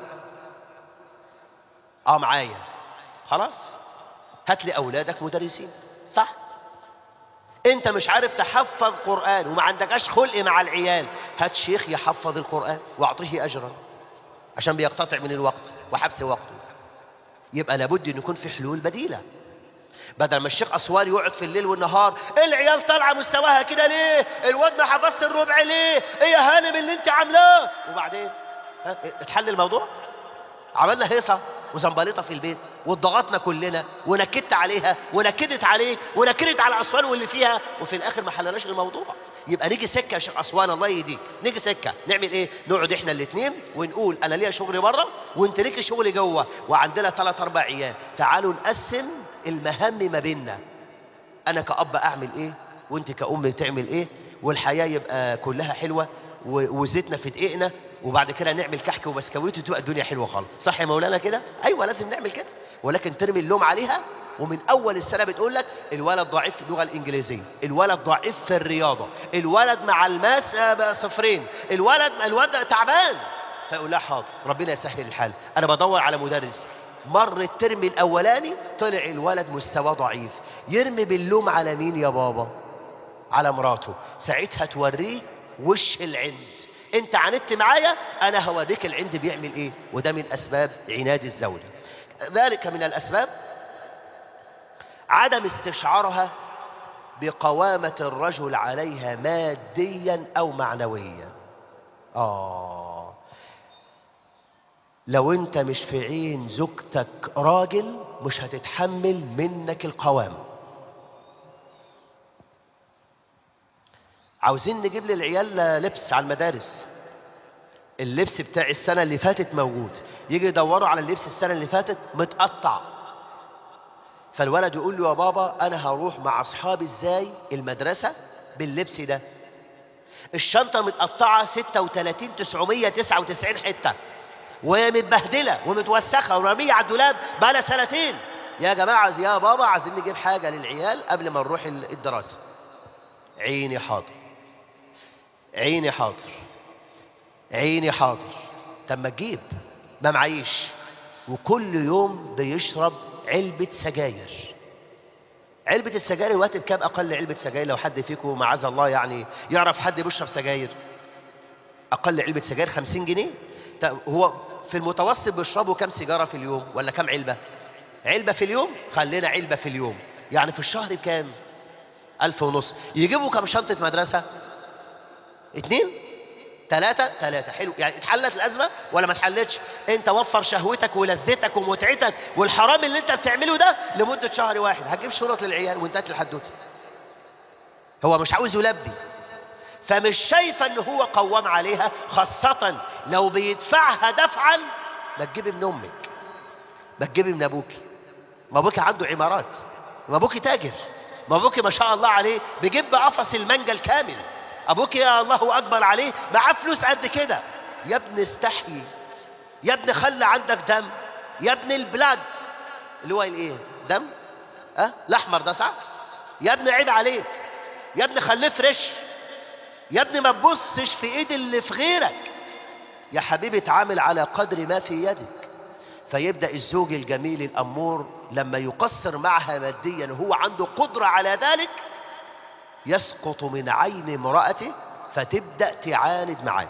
اه معايا خلاص هات لي اولادك مدرسين صح انت مش عارف تحفظ قران وما عندكش خلق مع العيال هات شيخ يحفظ القران واعطيه اجرا عشان بيقتطع من الوقت وحبس وقته يبقى لابد ان يكون في حلول بديله بدل ما الشيخ اسوان يقعد في الليل والنهار العيال طالعه مستواها كده ليه الواد ما حفظت الربع ليه ايه يا هانم اللي انت عاملاه وبعدين ها اتحل الموضوع عملنا هيصه وزنبليطه في البيت واتضغطنا كلنا ونكدت عليها ونكدت عليك ونكدت على اسوان واللي فيها وفي الاخر ما حلناش الموضوع يبقى نيجي سكه يا شيخ اسوان الله يهديك نيجي سكه نعمل ايه نقعد احنا الاثنين ونقول انا ليا شغل بره وانت ليك شغل جوه وعندنا ثلاث اربع عيال تعالوا نقسم المهام ما بيننا انا كاب اعمل ايه وانت كأم تعمل ايه والحياه يبقى كلها حلوه و- وزيتنا في دقيقنا وبعد كده نعمل كحك وبسكويت وتبقى الدنيا حلوه خالص صح يا مولانا كده ايوه لازم نعمل كده ولكن ترمي اللوم عليها ومن اول السنه بتقول لك الولد ضعيف في اللغه الانجليزيه الولد ضعيف في الرياضه الولد مع الماس آه، بقى صفرين الولد الولد تعبان فيقول لها حاضر ربنا يسهل الحال انا بدور على مدرس مر الترم الاولاني طلع الولد مستواه ضعيف يرمي باللوم على مين يا بابا على مراته ساعتها توريه وش العند انت عاندت معايا انا هوريك العند بيعمل ايه وده من اسباب عناد الزوجه ذلك من الاسباب عدم استشعارها بقوامة الرجل عليها ماديا او معنويا اه لو انت مش في عين زوجتك راجل مش هتتحمل منك القوام عاوزين نجيب للعيال لبس على المدارس اللبس بتاع السنة اللي فاتت موجود يجي يدوروا على اللبس السنة اللي فاتت متقطع فالولد يقول له يا بابا أنا هروح مع أصحابي إزاي المدرسة باللبس ده الشنطة متقطعة 36 999 حتة وهي متبهدلة ومتوسخة ورمية على الدولاب بقالها سنتين يا جماعة يا بابا عايزين نجيب حاجة للعيال قبل ما نروح الدراسة عيني حاضر عيني حاضر عيني حاضر طب ما تجيب ما معيش وكل يوم بيشرب علبة سجاير علبة السجاير الوقت بكام أقل علبة سجاير لو حد فيكم معاذ الله يعني يعرف حد بيشرب سجاير أقل علبة سجاير خمسين جنيه طب هو في المتوسط بيشربوا كام سيجارة في اليوم ولا كام علبة علبة في اليوم خلينا علبة في اليوم يعني في الشهر بكام ألف ونص يجيبوا كم شنطة مدرسة اتنين ثلاثة ثلاثة حلو يعني اتحلت الأزمة ولا ما اتحلتش انت وفر شهوتك ولذتك ومتعتك والحرام اللي انت بتعمله ده لمدة شهر واحد هتجيب شرط للعيال وانتهت الحدوتة هو مش عاوز يلبي فمش شايفة ان هو قوام عليها خاصة لو بيدفعها دفعا ما تجيبي من امك ما تجيبي من ابوك ما ابوك عنده عمارات ما ابوك تاجر ما ابوك ما شاء الله عليه بيجيب بقفص المانجا الكامل ابوك يا الله اكبر عليه معاه فلوس قد كده يا ابن استحيي يا ابن خلي عندك دم يا ابن البلاد اللي هو الايه دم اه الاحمر ده صح يا ابن عيب عليك يا ابن خليه فريش يا ابن ما تبصش في ايد اللي في غيرك يا حبيبي اتعامل على قدر ما في يدك فيبدأ الزوج الجميل الأمور لما يقصر معها ماديا وهو عنده قدرة على ذلك يسقط من عين امرأته فتبدأ تعاند معاه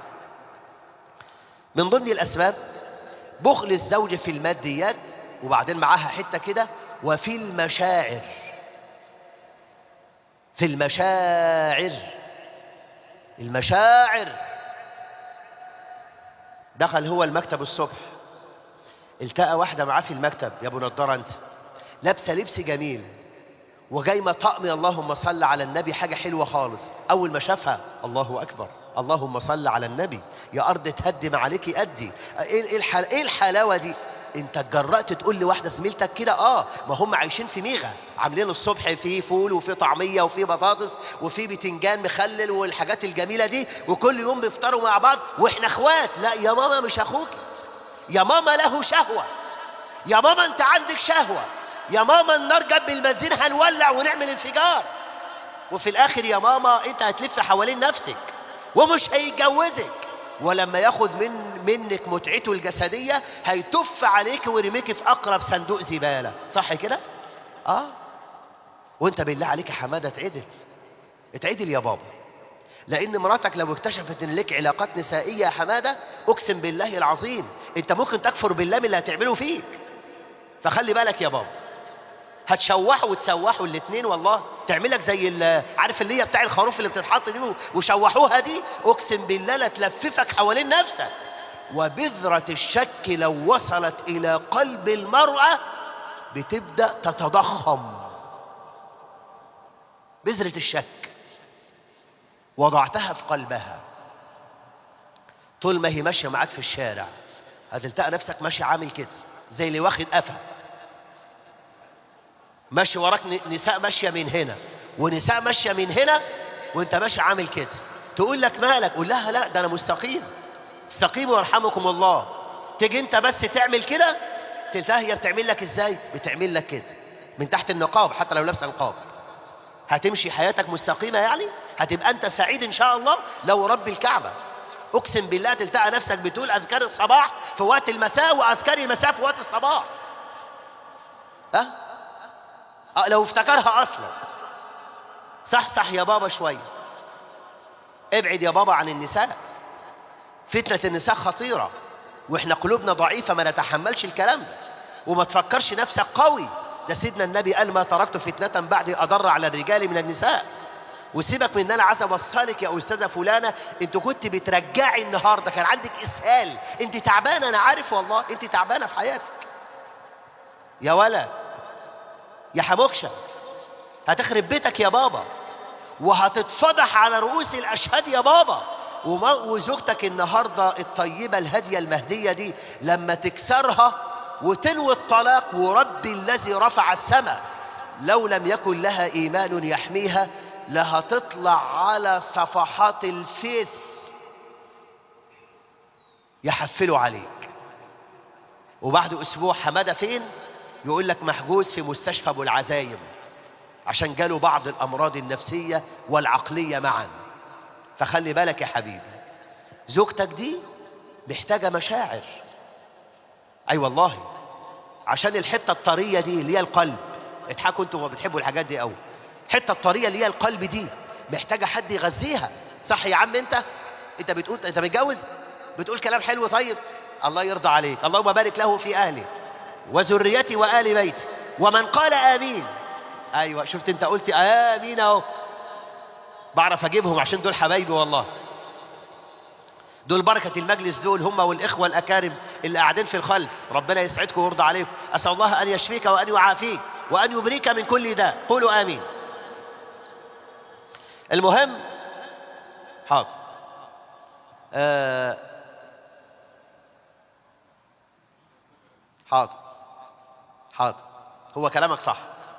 من ضمن الأسباب بخل الزوج في الماديات وبعدين معاها حتة كده وفي المشاعر في المشاعر المشاعر دخل هو المكتب الصبح التقى واحدة معاه في المكتب يا ابو نضارة انت لابسة لبس جميل وجايمة طقم اللهم صل على النبي حاجة حلوة خالص أول ما شافها الله أكبر اللهم صل على النبي يا أرض تهدم عليك أدي إيه, إيه, الحل... إيه الحلاوة دي انت اتجرأت تقول لواحدة زميلتك كده اه ما هم عايشين في ميغا عاملين الصبح في فول وفي طعمية وفي بطاطس وفي بتنجان مخلل والحاجات الجميلة دي وكل يوم بيفطروا مع بعض واحنا اخوات لا يا ماما مش اخوك يا ماما له شهوة يا ماما انت عندك شهوة يا ماما النار جنب البنزين هنولع ونعمل انفجار وفي الاخر يا ماما انت هتلف حوالين نفسك ومش هيتجوزك ولما ياخد من منك متعته الجسدية هيتف عليك ويرميك في اقرب صندوق زبالة صح كده اه وانت بالله عليك يا حمادة اتعدل اتعدل يا بابا لان مراتك لو اكتشفت ان لك علاقات نسائية يا حمادة اقسم بالله العظيم انت ممكن تكفر بالله من اللي هتعمله فيك فخلي بالك يا بابا هتشوحوا وتسوحوا الاثنين والله تعملك زي ال- عارف اللي هي بتاع الخروف اللي بتتحط دي وشوحوها دي اقسم بالله لا تلففك حوالين نفسك وبذرة الشك لو وصلت الى قلب المرأة بتبدأ تتضخم بذرة الشك وضعتها في قلبها طول ما هي ماشية معاك في الشارع هتلتقى نفسك ماشي عامل كده زي اللي واخد قفا ماشي وراك ن- نساء ماشية من هنا ونساء ماشية من هنا وانت ماشي عامل كده تقول لك مالك قول لها لا ده انا مستقيم استقيموا يرحمكم الله تيجي انت بس تعمل كده تلتقى هي بتعمل لك ازاي بتعمل لك كده من تحت النقاب حتى لو لابسه نقاب هتمشي حياتك مستقيمة يعني هتبقى انت سعيد ان شاء الله لو رب الكعبة اقسم بالله تلتقى نفسك بتقول اذكار الصباح في وقت المساء واذكار المساء في وقت الصباح ها أه لو افتكرها اصلا صح صح يا بابا شوية ابعد يا بابا عن النساء فتنة النساء خطيرة واحنا قلوبنا ضعيفة ما نتحملش الكلام ده وما تفكرش نفسك قوي ده سيدنا النبي قال ما تركت فتنة بعد أضر على الرجال من النساء وسيبك من ان انا عايز اوصلك يا استاذه فلانه انت كنت بترجعي النهارده كان عندك اسهال انت تعبانه انا عارف والله انت تعبانه في حياتك يا ولا يا حموكشه هتخرب بيتك يا بابا وهتتفضح على رؤوس الاشهاد يا بابا وما- وزوجتك النهارده الطيبه الهاديه المهديه دي لما تكسرها وتنوي الطلاق ورب الذي رفع السماء لو لم يكن لها ايمان يحميها لهتطلع على صفحات الفيس يحفلوا عليك وبعد اسبوع حماده فين يقول لك محجوز في مستشفى ابو العزايم عشان جاله بعض الامراض النفسيه والعقليه معا فخلي بالك يا حبيبي زوجتك دي محتاجه مشاعر اي والله عشان الحته الطريه دي اللي هي القلب اضحكوا انتوا ما بتحبوا الحاجات دي قوي الحته الطريه اللي هي القلب دي محتاجه حد يغذيها صح يا عم انت انت بتقول انت متجوز بتقول كلام حلو طيب الله يرضى عليك اللهم بارك له في اهله وذريتي وآل بيتي ومن قال آمين أيوة شفت أنت قلت آمين أهو بعرف أجيبهم عشان دول حبايبي والله دول بركة المجلس دول هم والإخوة الأكارم اللي قاعدين في الخلف ربنا يسعدكم ويرضى عليكم أسأل الله أن يشفيك وأن يعافيك وأن يبريك من كل داء قولوا آمين المهم حاضر آه حاضر حاضر هو كلامك صح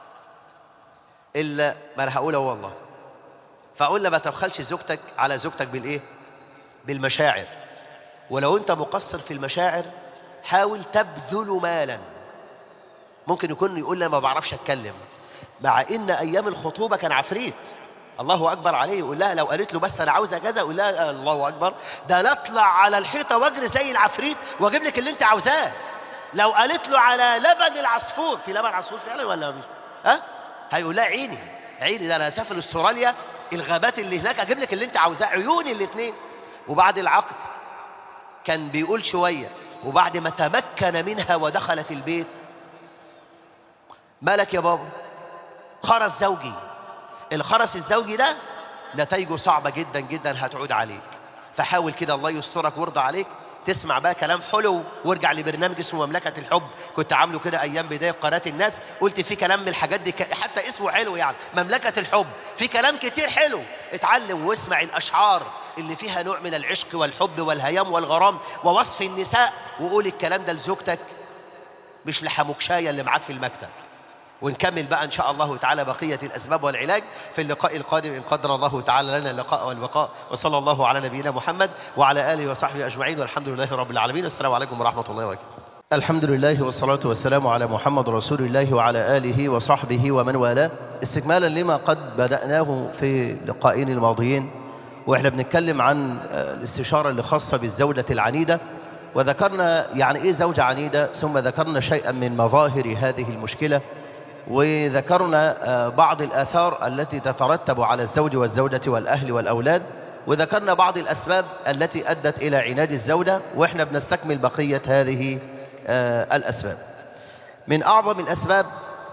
الا ما انا هقوله والله فاقول ما تبخلش زوجتك على زوجتك بالايه بالمشاعر ولو انت مقصر في المشاعر حاول تبذل مالا ممكن يكون يقول لي ما بعرفش اتكلم مع ان ايام الخطوبه كان عفريت الله اكبر عليه يقول لها لو قالت له بس انا عاوزه كذا يقول لها الله اكبر ده نطلع على الحيطه واجري زي العفريت واجيب لك اللي انت عاوزاه لو قالت له على لبن العصفور في لبن عصفور فعلا ولا مش ها هيقول لها عيني عيني ده انا هسافر استراليا الغابات اللي هناك اجيب لك اللي انت عاوزاه عيوني الاثنين وبعد العقد كان بيقول شويه وبعد ما تمكن منها ودخلت البيت مالك يا بابا خرس زوجي الخرس الزوجي ده نتائجه صعبة جدا جدا هتعود عليك فحاول كده الله يسترك ويرضى عليك تسمع بقى كلام حلو وارجع لبرنامج اسمه مملكة الحب كنت عامله كده ايام بداية قناة الناس قلت في كلام من الحاجات دي ك- حتى اسمه حلو يعني مملكة الحب في كلام كتير حلو اتعلم واسمع الاشعار اللي فيها نوع من العشق والحب والهيام والغرام ووصف النساء وقول الكلام ده لزوجتك مش لحموكشاية اللي معاك في المكتب ونكمل بقى إن شاء الله تعالى بقية الأسباب والعلاج في اللقاء القادم إن قدر الله تعالى لنا اللقاء والبقاء وصلى الله على نبينا محمد وعلى آله وصحبه أجمعين والحمد لله رب العالمين والسلام عليكم ورحمة الله وبركاته الحمد لله والصلاة والسلام على محمد رسول الله وعلى آله وصحبه ومن والاه استكمالا لما قد بدأناه في لقائين الماضيين وإحنا بنتكلم عن آه، الاستشارة اللي خاصة بالزوجة العنيدة وذكرنا يعني إيه زوجة عنيدة ثم ذكرنا شيئا من مظاهر هذه المشكلة وذكرنا آه، بعض الآثار التي تترتب على الزوج والزوجة والأهل والأولاد وذكرنا بعض الأسباب التي أدت إلى عناد الزوجة وإحنا بنستكمل بقية هذه آه، الأسباب من أعظم الأسباب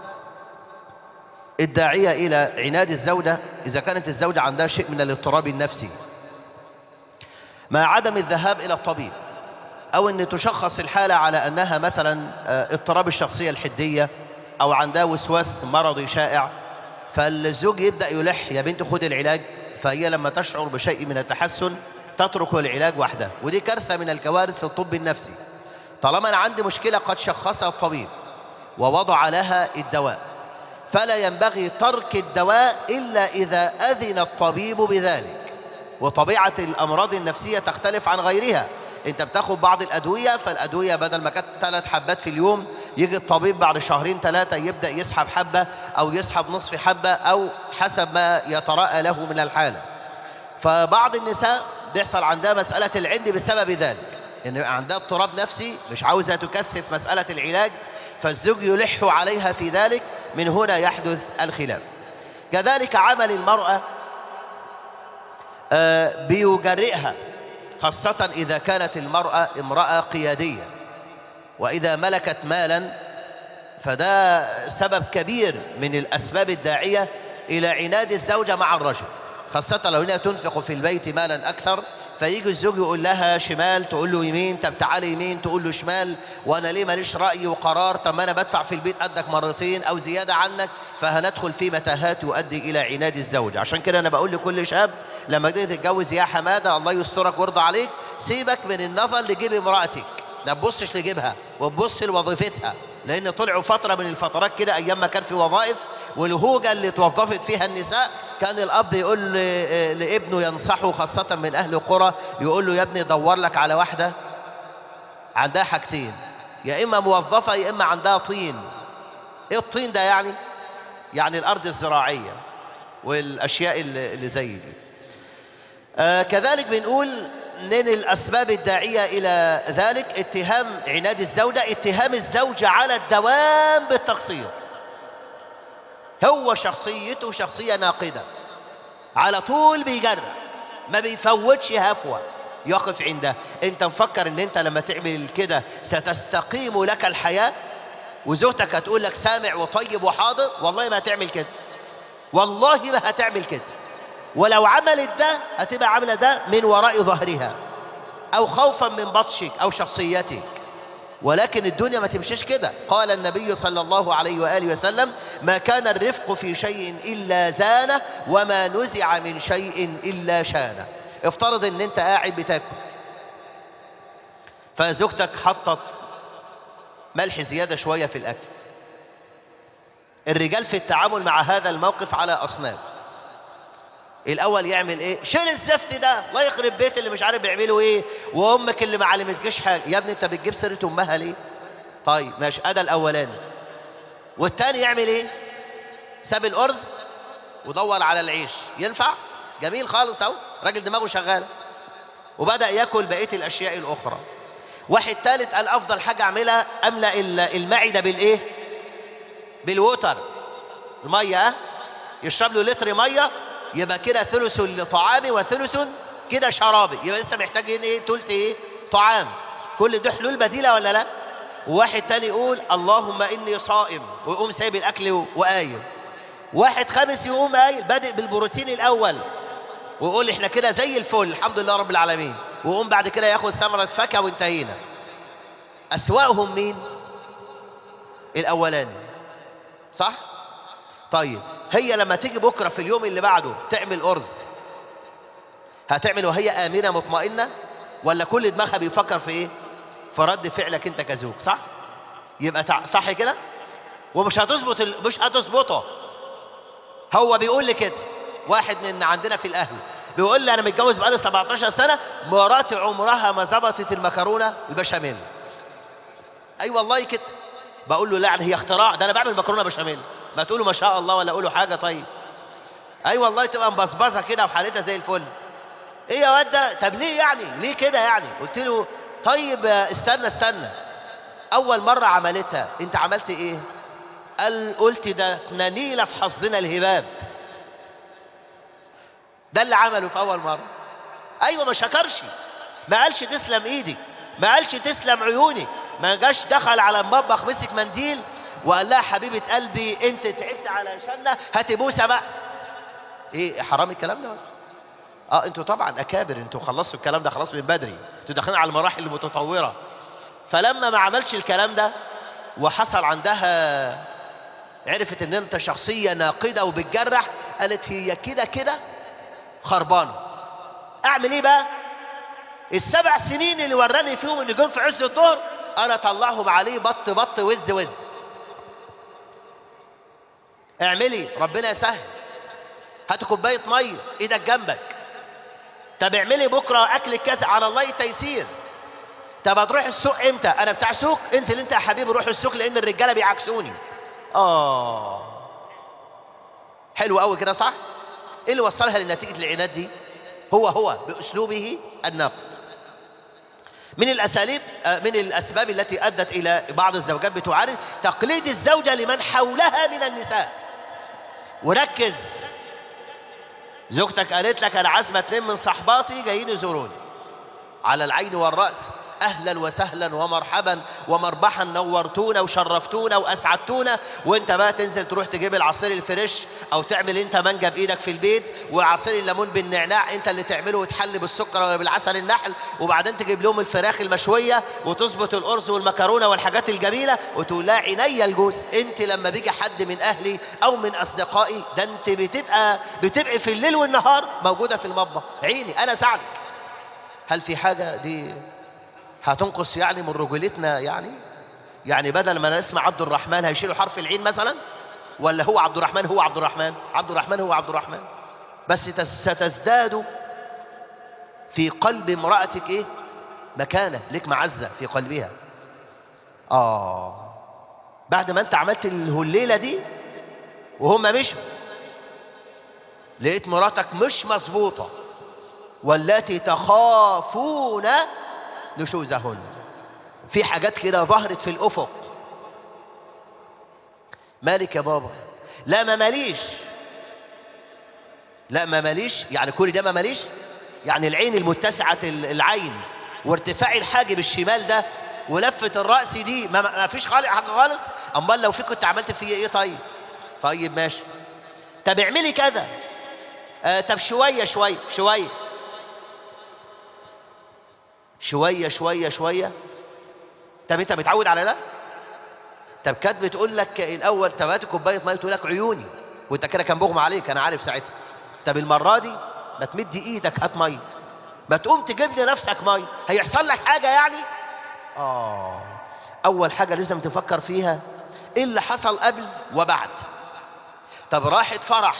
الداعية إلى عناد الزوجة إذا كانت الزوجة عندها شيء من الاضطراب النفسي مع عدم الذهاب إلى الطبيب أو أن تشخص الحالة على أنها مثلا آه، اضطراب الشخصية الحدية أو عندها وسواس مرضي شائع فالزوج يبدأ يلح يا بنت خد العلاج فهي لما تشعر بشيء من التحسن تترك العلاج وحدها ودي كارثة من الكوارث في الطب النفسي طالما أنا عندي مشكلة قد شخصها الطبيب ووضع لها الدواء فلا ينبغي ترك الدواء إلا إذا أذن الطبيب بذلك وطبيعة الأمراض النفسية تختلف عن غيرها انت بتاخد بعض الأدوية فالأدوية بدل ما كانت ثلاث حبات في اليوم يجي الطبيب بعد شهرين ثلاثة يبدأ يسحب حبة أو يسحب نصف حبة أو حسب ما يتراءى له من الحالة فبعض النساء بيحصل عندها مسألة العند بسبب ذلك ان يبقى عندها اضطراب نفسي مش عاوزة تكثف مسألة العلاج فالزوج يلح عليها في ذلك من هنا يحدث الخلاف كذلك عمل المرأة آه، بيجرئها خاصة إذا كانت المرأة امرأة قيادية وإذا ملكت مالا فده سبب كبير من الأسباب الداعية إلى عناد الزوجة مع الرجل خاصة لو هي تنفق في البيت مالا أكثر فيجي الزوج يقول لها شمال تقول له يمين طب تعالي يمين تقول له شمال وانا ليه ماليش راي وقرار طب ما انا بدفع في البيت قدك مرتين او زياده عنك فهندخل في متاهات يؤدي الى عناد الزوج عشان كده انا بقول لكل شاب لما تيجي تتجوز يا حماده الله يسترك ويرضى عليك سيبك من النظر لجيب امراتك ما تبصش لجيبها وتبص لوظيفتها لان طلعوا فتره من الفترات كده ايام ما كان في وظائف والهوجه اللي توظفت فيها النساء كان الاب يقول ل- لابنه ينصحه خاصه من اهل القرى يقول له يا ابني دور لك على واحده عندها حاجتين يا اما موظفه يا اما عندها طين ايه الطين ده يعني يعني الارض الزراعيه والاشياء اللي اللي زي دي آه كذلك بنقول من الأسباب الداعية إلى ذلك اتهام عناد الزوجة اتهام الزوجة على الدوام بالتقصير هو شخصيته شخصية ناقدة على طول بيجرب ما بيفوتش هفوة يقف عنده انت مفكر ان انت لما تعمل كده ستستقيم لك الحياة وزوجتك هتقول لك سامع وطيب وحاضر والله ما هتعمل كده والله ما هتعمل كده ولو عملت ده هتبقى عامله ده من وراء ظهرها او خوفا من بطشك او شخصيتك ولكن الدنيا ما تمشيش كده قال النبي صلى الله عليه واله وسلم ما كان الرفق في شيء الا زانه وما نزع من شيء الا شانه افترض ان انت قاعد بتاكل فزوجتك حطت ملح زياده شويه في الاكل الرجال في التعامل مع هذا الموقف على اصناف الاول يعمل ايه شيل الزفت ده الله يخرب بيت اللي مش عارف بيعملوا ايه وامك اللي ما علمتكش حاجه يا ابني انت بتجيب سيره امها ليه طيب ماشي ادى الاولاني والتاني يعمل ايه ساب الارز ودور على العيش ينفع جميل خالص اهو راجل دماغه شغاله وبدا ياكل بقيه الاشياء الاخرى واحد ثالث قال افضل حاجه اعملها املا ال- المعده بالايه بالوتر الميه ها؟ يشرب له لتر ميه يبقى كده ثلث لطعامي وثلث كده شرابي يبقى لسه محتاجين ايه تلت ايه طعام كل ده حلول بديله ولا لا وواحد تاني يقول اللهم اني صائم ويقوم سايب الاكل و- وقايم واحد خامس يقوم قايل بادئ بالبروتين الاول ويقول احنا كده زي الفل الحمد لله رب العالمين ويقوم بعد كده ياخد ثمره فاكهه وانتهينا اسواهم مين الاولاني صح طيب هي لما تيجي بكره في اليوم اللي بعده تعمل ارز هتعمل وهي امنه مطمئنه ولا كل دماغها بيفكر في ايه في رد فعلك انت كزوج صح يبقى تع... صح كده ومش هتظبط ال... مش هتظبطه هو بيقول لي كده واحد من عندنا في الاهل بيقول لي انا متجوز بقالي 17 سنه مراتي عمرها ما ظبطت المكرونه البشاميل اي أيوة والله كده بقول له لا هي اختراع ده انا بعمل مكرونه بشاميل ما تقولوا ما شاء الله ولا اقولوا حاجه طيب اي أيوة والله تبقى مبصبصه كده وحالتها زي الفل ايه يا واد ده طب ليه يعني ليه كده يعني قلت له طيب آه، استنى استنى اول مره عملتها انت عملت ايه قال قلت ده احنا نيله في حظنا الهباب ده اللي عمله في اول مره ايوه ما شكرش ما قالش تسلم ايدك ما قالش تسلم عيونك ما جاش دخل على المطبخ مسك منديل وقال لها حبيبة قلبي انت تعبت علشاننا هاتي بوسة بقى ايه حرام الكلام ده ولا؟ اه انتوا طبعا اكابر انتوا خلصتوا الكلام ده خلاص من بدري انتوا داخلين على المراحل المتطورة فلما ما عملش الكلام ده وحصل عندها عرفت ان انت شخصية ناقدة وبتجرح قالت هي كده كده خربانة اعمل ايه بقى السبع سنين اللي وراني فيهم ان جم في عز الظهر انا اطلعهم عليه بط بط وز وز اعملي ربنا يسهل هات كوبايه ميه ايدك جنبك طب اعملي بكره اكل كذا على الله تيسير طب هتروح السوق امتى انا بتاع سوق انزل انت يا حبيبي روح السوق لان الرجاله بيعكسوني اه حلو قوي كده صح ايه اللي وصلها لنتيجه العناد دي هو هو باسلوبه الناقد من الاساليب آه، من الاسباب التي ادت الى بعض الزوجات بتعاني تقليد الزوجه لمن حولها من النساء وركز زوجتك قالت لك انا عازمه اتنين من صحباتي جايين يزوروني على العين والراس اهلا وسهلا ومرحبا ومربحا نورتونا وشرفتونا واسعدتونا وانت بقى تنزل تروح تجيب العصير الفريش او تعمل انت مانجا بايدك في البيت وعصير الليمون بالنعناع انت اللي تعمله وتحلي بالسكر ولا بالعسل النحل وبعدين تجيب لهم الفراخ المشويه وتظبط الارز والمكرونه والحاجات الجميله وتقول لها عينيا الجوز انت لما بيجي حد من اهلي او من اصدقائي ده انت بتبقى بتبقي في الليل والنهار موجوده في المطبخ عيني انا ساعدك هل في حاجه دي هتنقص يعني من رجولتنا يعني يعني بدل ما نسمع عبد الرحمن هيشيلوا حرف العين مثلا ولا هو عبد الرحمن هو عبد الرحمن عبد الرحمن هو عبد الرحمن بس تس- ستزداد في قلب امرأتك ايه مكانة لك معزة في قلبها اه بعد ما انت عملت الهليلة دي وهم مشوا لقيت مراتك مش مظبوطة والتي تخافون نشوزهن في حاجات كده ظهرت في الافق مالك يا بابا لا ما ماليش لا ما ماليش يعني كل ده ما ماليش يعني العين المتسعة ال- العين وارتفاع الحاجب الشمال ده ولفة الرأس دي ما, ما فيش خالق حاجة خالص امال لو في كنت عملت فيه ايه طيب طيب ماشي طب اعملي كذا آه طب شوية شوية شوية شوية شوية شوية طب انت متعود على ده طب كانت بتقول لك الاول طب هات كوبايه ميه تقول لك عيوني وانت كده كان بغمى عليك انا عارف ساعتها طب المره دي ما تمد ايدك هات ميه ما تقوم تجيب لنفسك ميه هيحصل لك حاجه يعني اه اول حاجه لازم تفكر فيها ايه اللي حصل قبل وبعد طب راحت فرح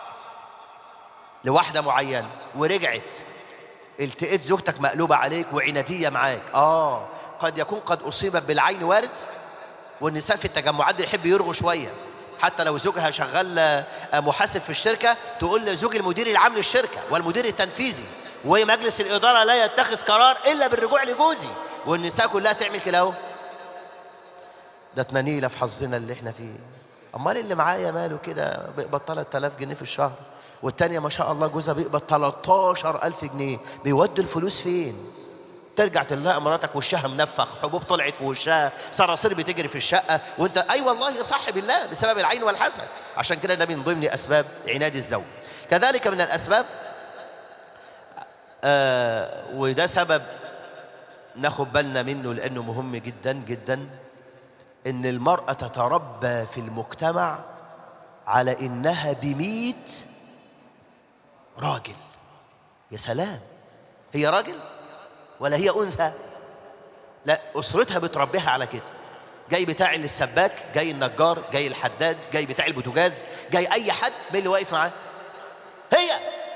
لواحده معينه ورجعت التقيت زوجتك مقلوبة عليك وعنادية معاك آه قد يكون قد أصيبت بالعين وارد والنساء في التجمعات دي يحب يرغوا شوية حتى لو زوجها شغال آه، محاسب في الشركة تقول لزوج المدير العام للشركة والمدير التنفيذي ومجلس الإدارة لا يتخذ قرار إلا بالرجوع لجوزي والنساء كلها تعمل كده اهو ده تمنيلة في حظنا اللي احنا فيه امال اللي معايا ماله كده بيقبض 3000 جنيه في الشهر والتانية ما شاء الله جوزها بيقبض 13000 جنيه بيودوا الفلوس فين ترجع تلاقي مراتك وشها منفخ حبوب طلعت في وشها صراصير بتجري في الشقة وانت اي والله صح بالله بسبب العين والحسد عشان كده ده من ضمن اسباب عناد الزوج كذلك من الاسباب آه وده سبب ناخد بالنا منه لانه مهم جدا جدا ان المرأة تتربى في المجتمع على انها بميت راجل يا سلام هي راجل ولا هي انثى لا اسرتها بتربيها على كده جاي بتاع السباك جاي النجار جاي الحداد جاي بتاع البوتاجاز جاي اي حد مين اللي واقف معاه هي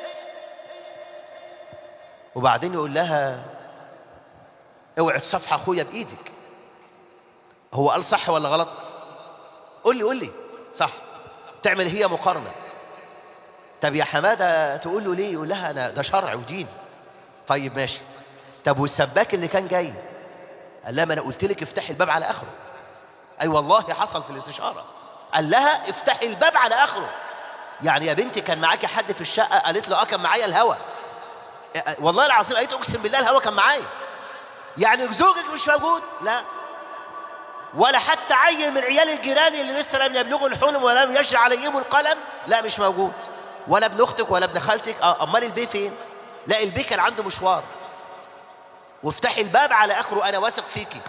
وبعدين يقول لها اوعي تصفح اخويا بايدك هو قال صح ولا غلط قول لي قول لي صح تعمل هي مقارنه طب يا حماده تقول له ليه يقول لها انا ده شرع ودين طيب ماشي طب والسباك اللي كان جاي قال لها ما انا قلت لك افتحي الباب على اخره اي والله حصل في الاستشاره قال لها افتحي الباب على اخره يعني يا بنتي كان معاكي حد في الشقه قالت له اه كان معايا الهوا والله العظيم قالت اقسم بالله الهوا كان معايا يعني زوجك مش موجود لا ولا حتى عيل من عيال الجيران اللي لسه لم يبلغوا الحلم ولم يجري عليهم القلم لا مش موجود ولا ابن اختك ولا ابن خالتك اه امال البيه فين لا البيه كان عنده مشوار وافتحي الباب على اخره انا واثق فيكي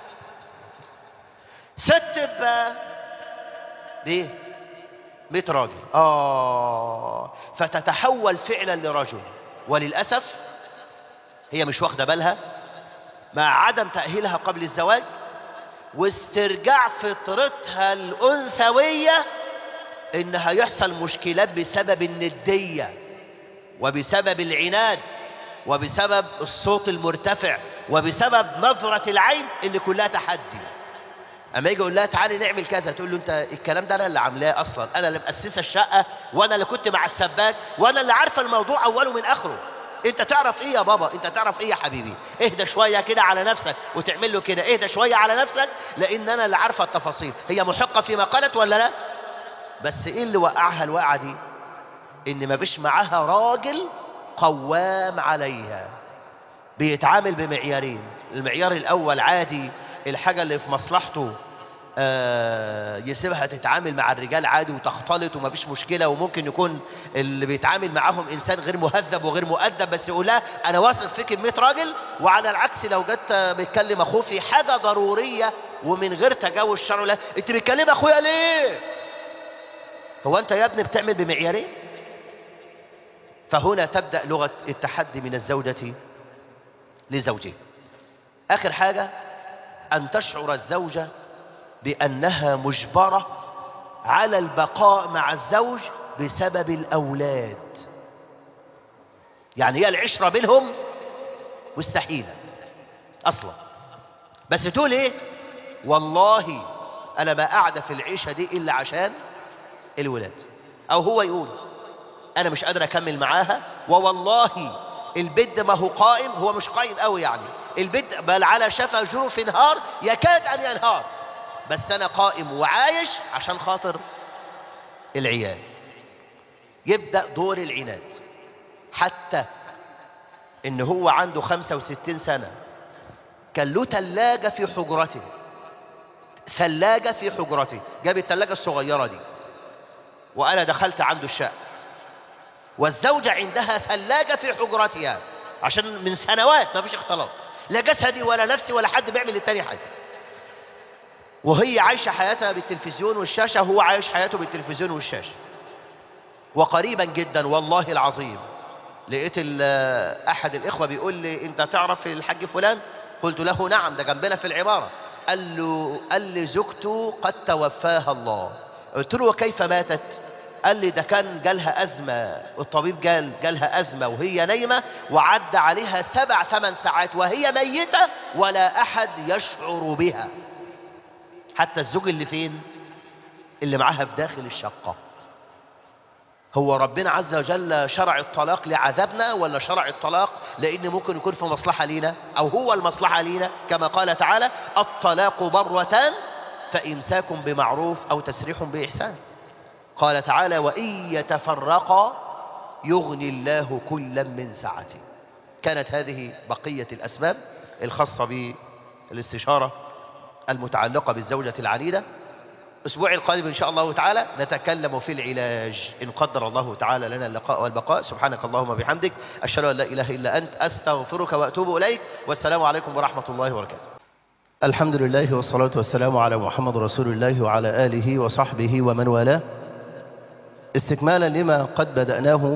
ست ب بايه 100 راجل اه فتتحول فعلا لرجل وللاسف هي مش واخده بالها مع عدم تاهيلها قبل الزواج واسترجاع فطرتها الانثويه ان هيحصل مشكلات بسبب النديه وبسبب العناد وبسبب الصوت المرتفع وبسبب نظرة العين اللي كلها تحدي اما يجي يقول لها تعالي نعمل كذا تقول له انت الكلام ده انا اللي عاملاه اصلا انا اللي مؤسسه الشقه وانا اللي كنت مع السباك وانا اللي عارفه الموضوع اوله من اخره انت تعرف ايه يا بابا انت تعرف ايه يا حبيبي اهدى شويه كده على نفسك وتعمل له كده اهدى شويه على نفسك لان انا اللي عارفه التفاصيل هي محقه فيما قالت ولا لا بس ايه اللي وقعها الوقعه دي ان ما فيش معاها راجل قوام عليها بيتعامل بمعيارين المعيار الاول عادي الحاجه اللي في مصلحته آه يسيبها تتعامل مع الرجال عادي وتختلط وما فيش مشكله وممكن يكون اللي بيتعامل معاهم انسان غير مهذب وغير مؤدب بس يقول لها انا واثق فيك ب 100 راجل وعلى العكس لو جت بتكلم اخوه في حاجه ضروريه ومن غير تجاوز شرعي لا انت بتكلم اخويا ليه؟ هو انت يا ابني بتعمل بمعيارين؟ فهنا تبدأ لغة التحدي من الزوجة لزوجها آخر حاجة أن تشعر الزوجة بأنها مجبرة على البقاء مع الزوج بسبب الأولاد يعني هي العشرة بينهم مستحيلة أصلا بس تقول إيه والله أنا ما قاعدة في العيشة دي إلا عشان الولاد أو هو يقول انا مش قادر اكمل معاها ووالله البيت ما هو قائم هو مش قائم قوي يعني البيت بل على شفا جرف نهار يكاد ان ينهار بس انا قائم وعايش عشان خاطر العيال يبدا دور العناد حتى ان هو عنده 65 سنه كان له ثلاجه في حجرته ثلاجه في حجرته جاب الثلاجه الصغيره دي وانا دخلت عنده الشقه والزوجة عندها ثلاجة في حجرتها عشان من سنوات ما فيش اختلاط لا جسدي ولا نفسي ولا حد بيعمل للتاني حاجة وهي عايشة حياتها بالتلفزيون والشاشة وهو عايش حياته بالتلفزيون والشاشة وقريبا جدا والله العظيم لقيت أحد الإخوة بيقول لي أنت تعرف الحاج فلان قلت له نعم ده جنبنا في العمارة قال له قال لي زوجته قد توفاها الله قلت له وكيف ماتت قال لي ده كان جالها أزمة الطبيب قال جالها أزمة وهي نايمة وعدى عليها سبع ثمان ساعات وهي ميتة ولا أحد يشعر بها حتى الزوج اللي فين اللي معاها في داخل الشقة هو ربنا عز وجل شرع الطلاق لعذابنا ولا شرع الطلاق لأن ممكن يكون في مصلحة لينا أو هو المصلحة لينا كما قال تعالى الطلاق مرتان فإمساك بمعروف أو تسريح بإحسان قال تعالى وإن يتفرقا يغني الله كلا من سعته كانت هذه بقية الأسباب الخاصة بالاستشارة المتعلقة بالزوجة العنيدة الأسبوع القادم إن شاء الله تعالى نتكلم في العلاج إن قدر الله تعالى لنا اللقاء والبقاء سبحانك اللهم وبحمدك أشهد أن لا إله إلا أنت أستغفرك وأتوب إليك والسلام عليكم ورحمة الله وبركاته الحمد لله والصلاة والسلام على محمد رسول الله وعلى آله وصحبه ومن والاه استكمالا لما قد بدأناه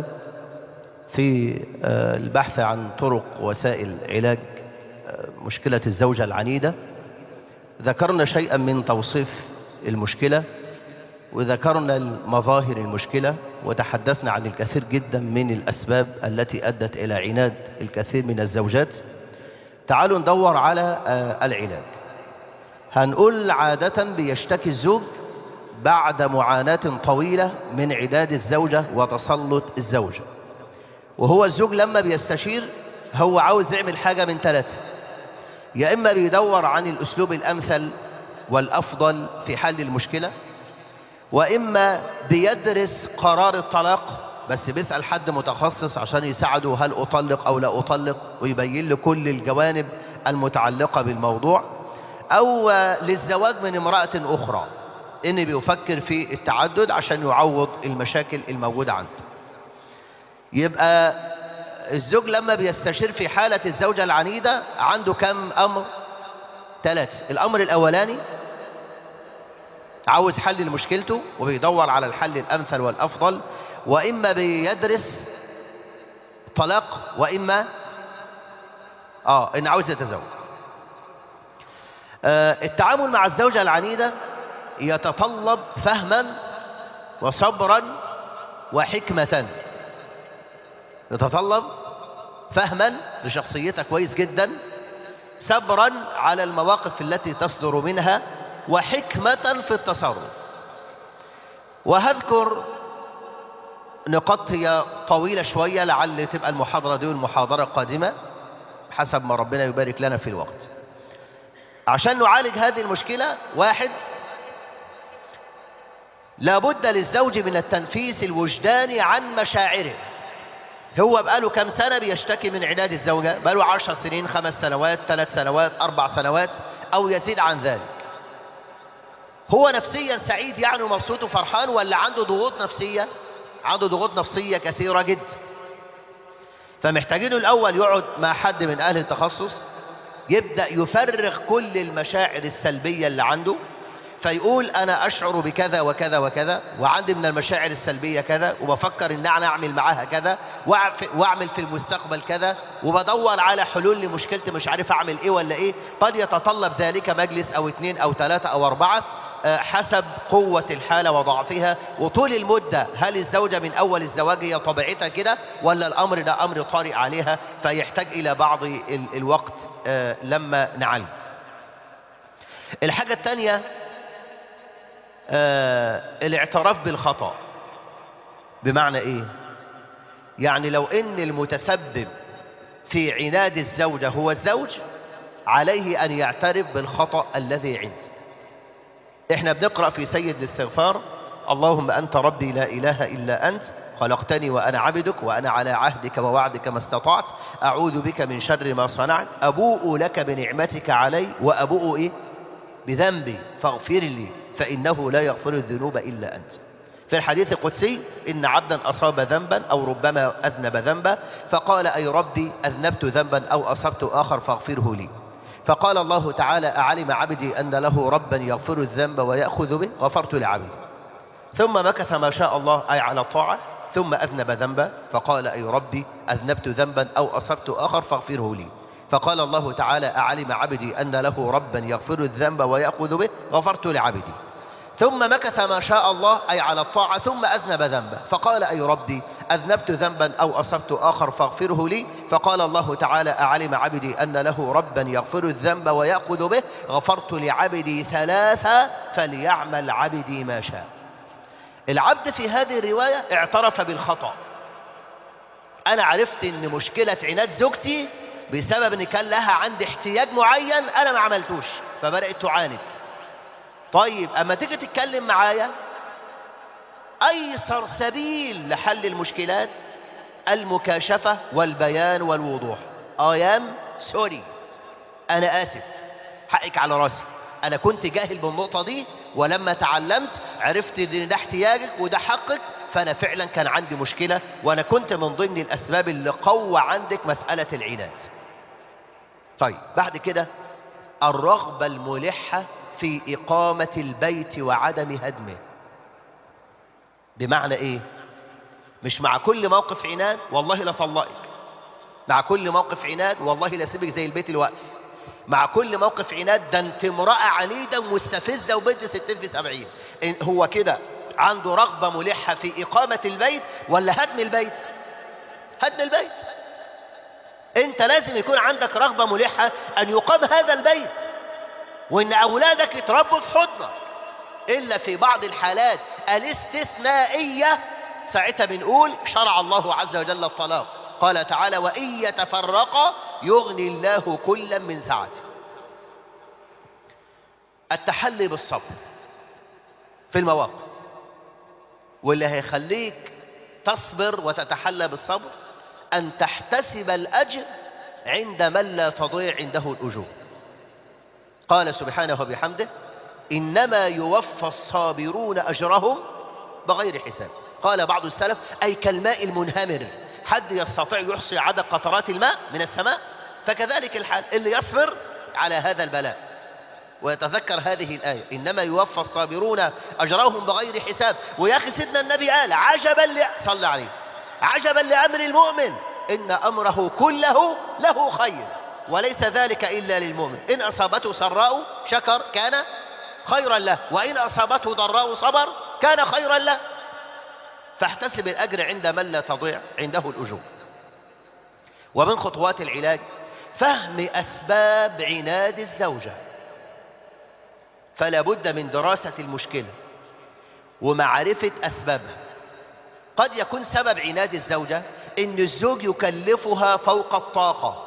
في البحث عن طرق وسائل علاج مشكلة الزوجة العنيدة ذكرنا شيئا من توصيف المشكلة وذكرنا المظاهر المشكلة وتحدثنا عن الكثير جدا من الأسباب التي أدت إلى عناد الكثير من الزوجات تعالوا ندور على العلاج هنقول عادة بيشتكي الزوج بعد معاناة طويلة من عداد الزوجة وتسلط الزوجة وهو الزوج لما بيستشير هو عاوز يعمل حاجة من ثلاثة يا إما بيدور عن الأسلوب الأمثل والأفضل في حل المشكلة وإما بيدرس قرار الطلاق بس بيسأل حد متخصص عشان يساعده هل أطلق أو لا أطلق ويبين له كل الجوانب المتعلقة بالموضوع أو للزواج من امرأة أخرى إن بيفكر في التعدد عشان يعوض المشاكل الموجودة عنده يبقى الزوج لما بيستشير في حالة الزوجة العنيدة عنده كم أمر ثلاثة الأمر الأولاني عاوز حل لمشكلته وبيدور على الحل الأمثل والأفضل وإما بيدرس طلاق وإما آه إن عاوز يتزوج آه التعامل مع الزوجة العنيدة يتطلب فهما وصبرا وحكمة يتطلب فهما لشخصيتها كويس جدا صبرا على المواقف التي تصدر منها وحكمة في التصرف وهذكر نقاط هي طويلة شوية لعل تبقى المحاضرة دي والمحاضرة القادمة حسب ما ربنا يبارك لنا في الوقت عشان نعالج هذه المشكلة واحد لابد للزوج من التنفيس الوجداني عن مشاعره هو بقاله كم سنة بيشتكي من عناد الزوجة بقاله عشر سنين خمس سنوات ثلاث سنوات أربع سنوات أو يزيد عن ذلك هو نفسيا سعيد يعني ومبسوط وفرحان ولا عنده ضغوط نفسية عنده ضغوط نفسية كثيرة جدا فمحتاجينه الأول يقعد مع حد من أهل التخصص يبدأ يفرغ كل المشاعر السلبية اللي عنده فيقول أنا أشعر بكذا وكذا وكذا وعندي من المشاعر السلبية كذا وبفكر إن أنا أعمل معاها كذا وأعمل في المستقبل كذا وبدور على حلول لمشكلتي مش عارف أعمل إيه ولا إيه قد يتطلب ذلك مجلس أو اثنين أو ثلاثة أو أربعة حسب قوة الحالة وضعفها وطول المدة هل الزوجة من أول الزواج هي طبيعتها كده ولا الأمر ده أمر طارئ عليها فيحتاج إلى بعض الوقت لما نعلم الحاجة الثانية الاعتراف بالخطأ بمعنى إيه يعني لو إن المتسبب في عناد الزوجة هو الزوج عليه أن يعترف بالخطأ الذي عنده احنا بنقرأ في سيد الاستغفار اللهم أنت ربي لا إله إلا أنت خلقتني وأنا عبدك وأنا على عهدك ووعدك ما استطعت أعوذ بك من شر ما صنعت أبوء لك بنعمتك علي وأبوء إيه؟ بذنبي فاغفر لي فإنه لا يغفر الذنوب إلا أنت في الحديث القدسي إن عبدا أصاب ذنبا أو ربما أذنب ذنبا فقال أي ربي أذنبت ذنبا أو أصبت آخر فاغفره لي فقال الله تعالى أعلم عبدي أن له ربا يغفر الذنب ويأخذ به غفرت لعبدي ثم مكث ما شاء الله أي على الطاعة ثم أذنب ذنبا فقال أي ربي أذنبت ذنبا أو أصبت آخر فاغفره لي فقال الله تعالى أعلم عبدي أن له ربا يغفر الذنب ويأخذ به غفرت لعبدي ثم مكث ما شاء الله أي على الطاعة ثم أذنب ذنبا فقال أي ربي أذنبت ذنبا أو أصبت آخر فاغفره لي فقال الله تعالى أعلم عبدي أن له ربا يغفر الذنب ويأخذ به غفرت لعبدي ثلاثة فليعمل عبدي ما شاء العبد في هذه الرواية اعترف بالخطأ أنا عرفت أن مشكلة عناد زوجتي بسبب أن كان لها عندي احتياج معين أنا ما عملتوش فبدأت تعاند طيب أما تيجي تتكلم معايا أيسر سبيل لحل المشكلات المكاشفة والبيان والوضوح آيام سوري أنا آسف حقك على راسي أنا كنت جاهل بالنقطة دي ولما تعلمت عرفت إن ده احتياجك وده حقك فأنا فعلا كان عندي مشكلة وأنا كنت من ضمن الأسباب اللي قوى عندك مسألة العناد طيب بعد كده الرغبة الملحة في إقامة البيت وعدم هدمه بمعنى إيه مش مع كل موقف عناد والله لا طلقك مع كل موقف عناد والله لا سيبك زي البيت الوقف مع كل موقف عناد ده انت امرأة عنيدة ومستفزة وبنت ستين في سبعين هو كده عنده رغبة ملحة في إقامة البيت ولا هدم البيت هدم البيت انت لازم يكون عندك رغبة ملحة أن يقام هذا البيت وان اولادك يتربوا في حضنك الا في بعض الحالات الاستثنائية ساعتها بنقول شرع الله عز وجل الطلاق قال تعالى وان يتفرقا يغني الله كلا من سعته التحلي بالصبر في المواقف واللي هيخليك تصبر وتتحلى بالصبر ان تحتسب الاجر عند من لا تضيع عنده الاجور قال سبحانه وبحمده إنما يوفى الصابرون أجرهم بغير حساب قال بعض السلف أي كالماء المنهمر حد يستطيع يحصي عدد قطرات الماء من السماء فكذلك الحال اللي يصبر على هذا البلاء ويتذكر هذه الآية إنما يوفى الصابرون أجرهم بغير حساب ويا أخي سيدنا النبي قال عجبا ل... صلى عليه عجبا لأمر المؤمن إن أمره كله له خير وليس ذلك إلا للمؤمن إن أصابته سراء شكر كان خيرا له وإن أصابته ضراء صبر كان خيرا له فاحتسب الأجر عند من لا تضيع عنده الأجور ومن خطوات العلاج فهم أسباب عناد الزوجة فلا بد من دراسة المشكلة ومعرفة أسبابها قد يكون سبب عناد الزوجة إن الزوج يكلفها فوق الطاقة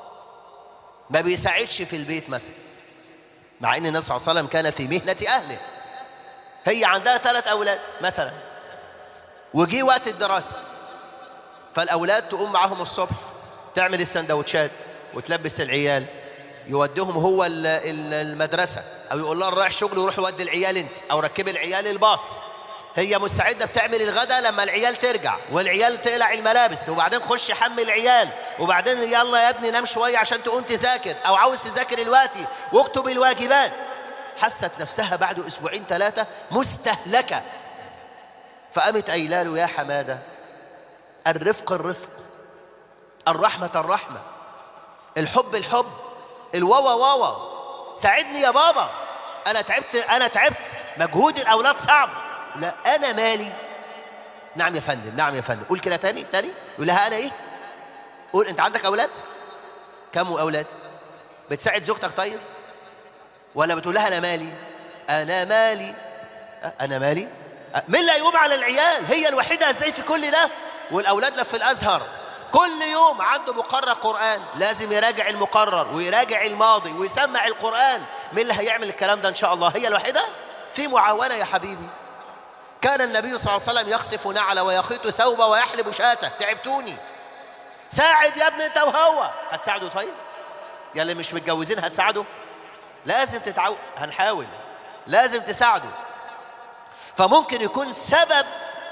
ما بيساعدش في البيت مثلا مع ان النبي صلى الله عليه وسلم كان في مهنة اهله هي عندها ثلاث اولاد مثلا وجي وقت الدراسة فالاولاد تقوم معاهم الصبح تعمل السندوتشات وتلبس العيال يوديهم هو ال- ال- المدرسة او يقول لها رايح شغل وروح ودي العيال انت او ركبي العيال الباص هي مستعدة بتعمل الغداء لما العيال ترجع والعيال تقلع الملابس وبعدين خش حمل العيال وبعدين يلا يا ابني نام شوية عشان تقوم تذاكر او عاوز تذاكر الوقتي واكتب الواجبات حست نفسها بعد اسبوعين ثلاثة مستهلكة فقامت قايله له يا حمادة الرفق الرفق الرحمة الرحمة الحب الحب الواوا واوا ساعدني يا بابا انا تعبت انا تعبت مجهود الاولاد صعب لا انا مالي نعم يا فندم نعم يا فندم قول كده تاني تاني يقول لها انا ايه قول انت عندك اولاد كم اولاد بتساعد زوجتك طيب ولا بتقول لها انا مالي انا مالي أه، انا مالي أه، مين اللي هيقوم على العيال هي الوحيده ازاي في كل ده والاولاد لف في الازهر كل يوم عنده مقرر قرآن لازم يراجع المقرر ويراجع الماضي ويسمع القرآن مين اللي هيعمل الكلام ده إن شاء الله هي الوحيدة في معاونة يا حبيبي كان النبي صلى الله عليه وسلم يخصف نعل ويخيط ثوبه ويحلب شاته تعبتوني ساعد يا ابني انت وهو هتساعده طيب يا اللي مش متجوزين هتساعده لازم تتعو هنحاول لازم تساعده فممكن يكون سبب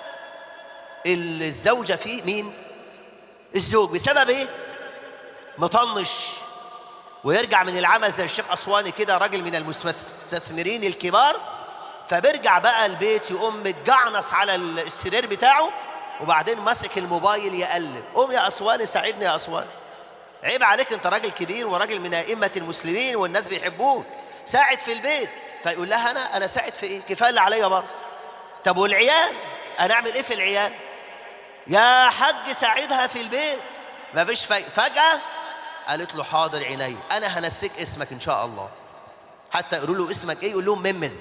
اللي الزوجة فيه مين الزوج بسبب ايه مطنش ويرجع من العمل زي الشيخ أسواني كده راجل من المستثمرين الكبار فبيرجع بقى البيت يقوم متجعنص على السرير بتاعه وبعدين ماسك الموبايل يقلب قوم يا أسواني ساعدني يا أسواني عيب عليك انت راجل كبير وراجل من أئمة المسلمين والناس بيحبوك ساعد في البيت فيقول لها أنا أنا ساعد في إيه كفاية اللي عليا برضه طب والعيال أنا أعمل إيه في العيال يا حاج ساعدها في البيت مفيش فايدة فجأة قالت له حاضر عيني أنا هنسيك اسمك إن شاء الله حتى يقولوا له اسمك إيه يقول لهم ممز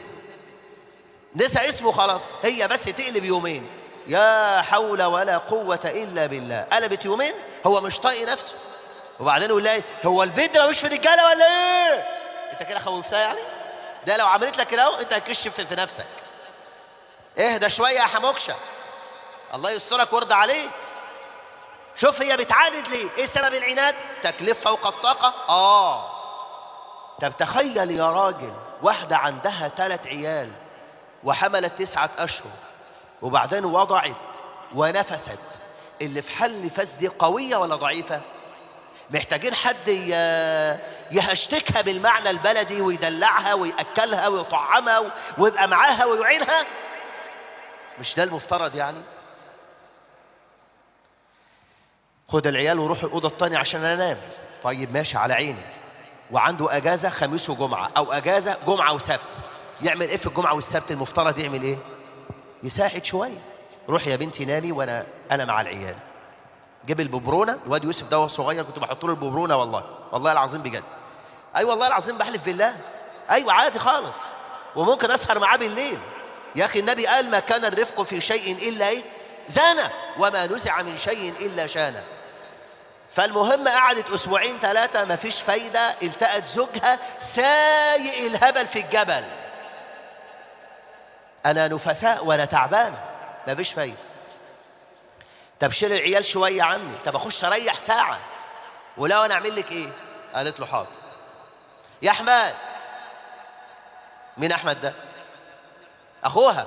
نسى اسمه خلاص هي بس تقلب يومين يا حول ولا قوة إلا بالله قلبت يومين هو مش طايق نفسه وبعدين يقول لها إيه؟ هو البيت ده مش في رجاله ولا ايه انت كده خوفتها يعني ده لو عملت لك كده اهو انت هتكشف في نفسك اهدى شويه يا حموكشه الله يسترك ويرضى عليك شوف هي بتعاند ليه ايه سبب العناد تكليف فوق الطاقه اه طب تخيل يا راجل واحده عندها ثلاث عيال وحملت تسعه اشهر وبعدين وضعت ونفست اللي في حل نفاس دي قويه ولا ضعيفه محتاجين حد ي- يهشتكها بالمعنى البلدي ويدلعها ويأكلها ويطعمها و- ويبقى معاها ويعينها مش ده المفترض يعني خد العيال وروح الأوضة التانية عشان أنام طيب ماشي على عيني وعنده أجازة خميس وجمعة أو أجازة جمعة وسبت يعمل إيه في الجمعة والسبت المفترض يعمل إيه يساعد شوية روح يا بنتي نامي وأنا أنا مع العيال جيب الببرونه الواد يوسف ده وهو صغير كنت بحط له الببرونه والله والله العظيم بجد اي أيوة والله العظيم بحلف بالله ايوه عادي خالص وممكن اسهر معاه بالليل يا اخي النبي قال ما كان الرفق في شيء الا ايه زانه وما نزع من شيء الا شانه فالمهم قعدت اسبوعين ثلاثه ما فيش فايده التقت زوجها سايق الهبل في الجبل انا نفساء وانا تعبانه ما فيش فايده طب شيل العيال شويه عني طب اخش اريح ساعه ولا انا اعمل لك ايه قالت له حاضر يا احمد مين احمد ده اخوها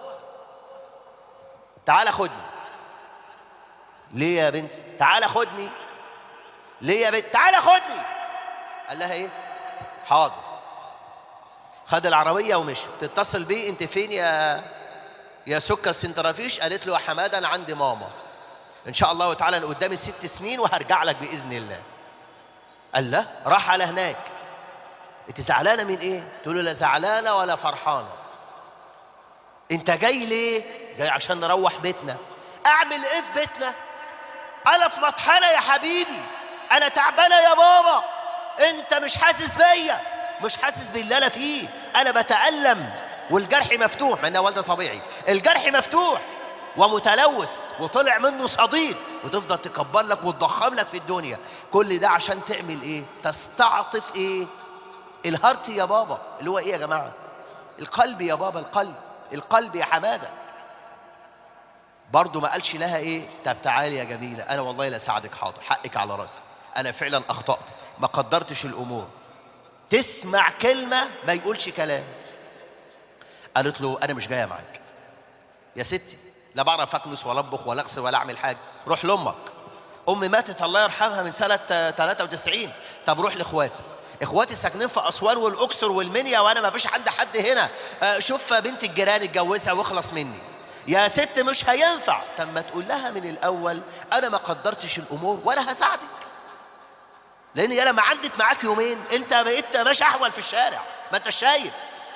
تعال خدني ليه يا بنتي تعال خدني ليه يا بنتي تعال خدني قال لها ايه حاضر خد العربية ومشي تتصل بيه انت فين يا يا سكر سنترافيش قالت له يا حماده انا عندي ماما ان شاء الله تعالى انا قدامي ست سنين وهرجع لك باذن الله قال لا راح على هناك انت زعلانه من ايه تقول له لا زعلانه ولا فرحانه انت جاي ليه جاي عشان نروح بيتنا اعمل ايه في بيتنا انا في مطحنه يا حبيبي انا تعبانه يا بابا انت مش حاسس بيا مش حاسس باللي انا فيه انا بتالم والجرح مفتوح مع انها والده طبيعي الجرح مفتوح ومتلوث وطلع منه صديد وتفضل تكبر لك وتضخم لك في الدنيا كل ده عشان تعمل ايه تستعطف ايه الهارت يا بابا اللي هو ايه يا جماعه القلب يا بابا القلب القلب يا حماده برضه ما قالش لها ايه طب تعالي يا جميله انا والله لا اساعدك حاضر حقك على راسي انا فعلا اخطات ما قدرتش الامور تسمع كلمه ما يقولش كلام قالت له انا مش جايه معاك يا ستي لا بعرف اكنس ولا اطبخ ولا اغسل ولا اعمل حاجه روح لامك امي ماتت الله يرحمها من سنه 93 طب روح لاخواتي اخواتي ساكنين في اسوان والاقصر والمنيا وانا ما فيش عندي حد هنا آه، شوف بنت الجيران اتجوزها واخلص مني يا ست مش هينفع طب ما تقول لها من الاول انا ما قدرتش الامور ولا هساعدك لان انا ما عدت معاك يومين انت بقيت ماشي احول في الشارع ما انت شايف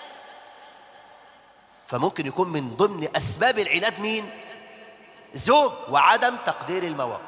فممكن يكون من ضمن اسباب العناد مين زوج وعدم تقدير المواقف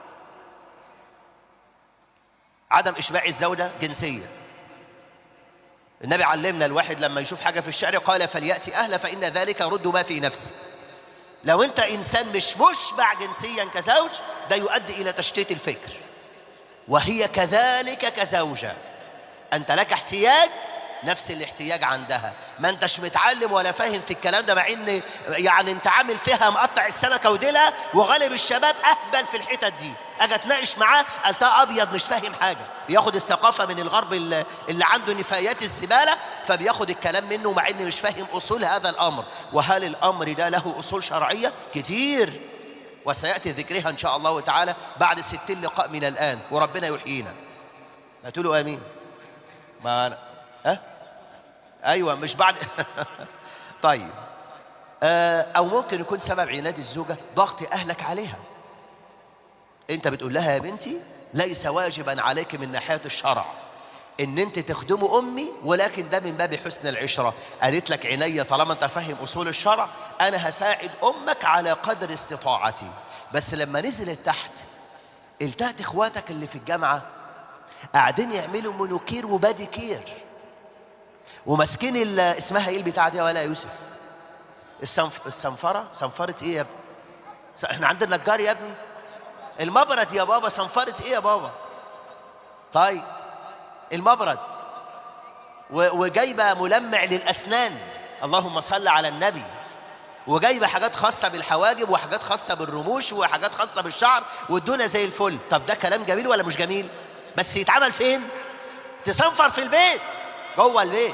عدم اشباع الزوجه جنسيه النبي علمنا الواحد لما يشوف حاجه في الشارع قال فلياتي اهله فان ذلك يرد ما في نفسه لو انت انسان مش مشبع جنسيا كزوج ده يؤدي الى تشتيت الفكر وهي كذلك كزوجه انت لك احتياج نفس الاحتياج عندها ما انتش متعلم ولا فاهم في الكلام ده مع ان يعني انت عامل فيها مقطع السمكه وديلها وغالب الشباب اهبل في الحتت دي اجي اتناقش معاه قالتها ابيض مش فاهم حاجه بياخد الثقافه من الغرب اللي اللي عنده نفايات الزباله فبياخد الكلام منه مع انه مش فاهم اصول هذا الامر وهل الامر ده له اصول شرعيه كتير وسياتي ذكرها ان شاء الله تعالى بعد ستين لقاء من الان وربنا يحيينا ما تقولوا امين ما أنا. ها ايوه مش بعد طيب آه، او ممكن يكون سبب عناد الزوجه ضغط اهلك عليها انت بتقول لها يا بنتي ليس واجبا عليك من ناحيه الشرع ان انت تخدم امي ولكن ده من باب حسن العشره قالت لك عينيا طالما انت فاهم اصول الشرع انا هساعد امك على قدر استطاعتي بس لما نزلت تحت التقت اخواتك اللي في الجامعه قاعدين يعملوا مونوكير وباديكير وماسكين ال- اسمها ايه البتاعه دي ولا يا يوسف الصنف... الصنفره صنفره ايه يا ابني س- احنا عندنا نجار يا ابني المبرد يا بابا صنفره ايه يا بابا طيب المبرد و... وجايبه ملمع للاسنان اللهم صل على النبي وجايبه حاجات خاصه بالحواجب وحاجات خاصه بالرموش وحاجات خاصه بالشعر والدنيا زي الفل طب ده كلام جميل ولا مش جميل بس يتعمل فين تصنفر في البيت جوه البيت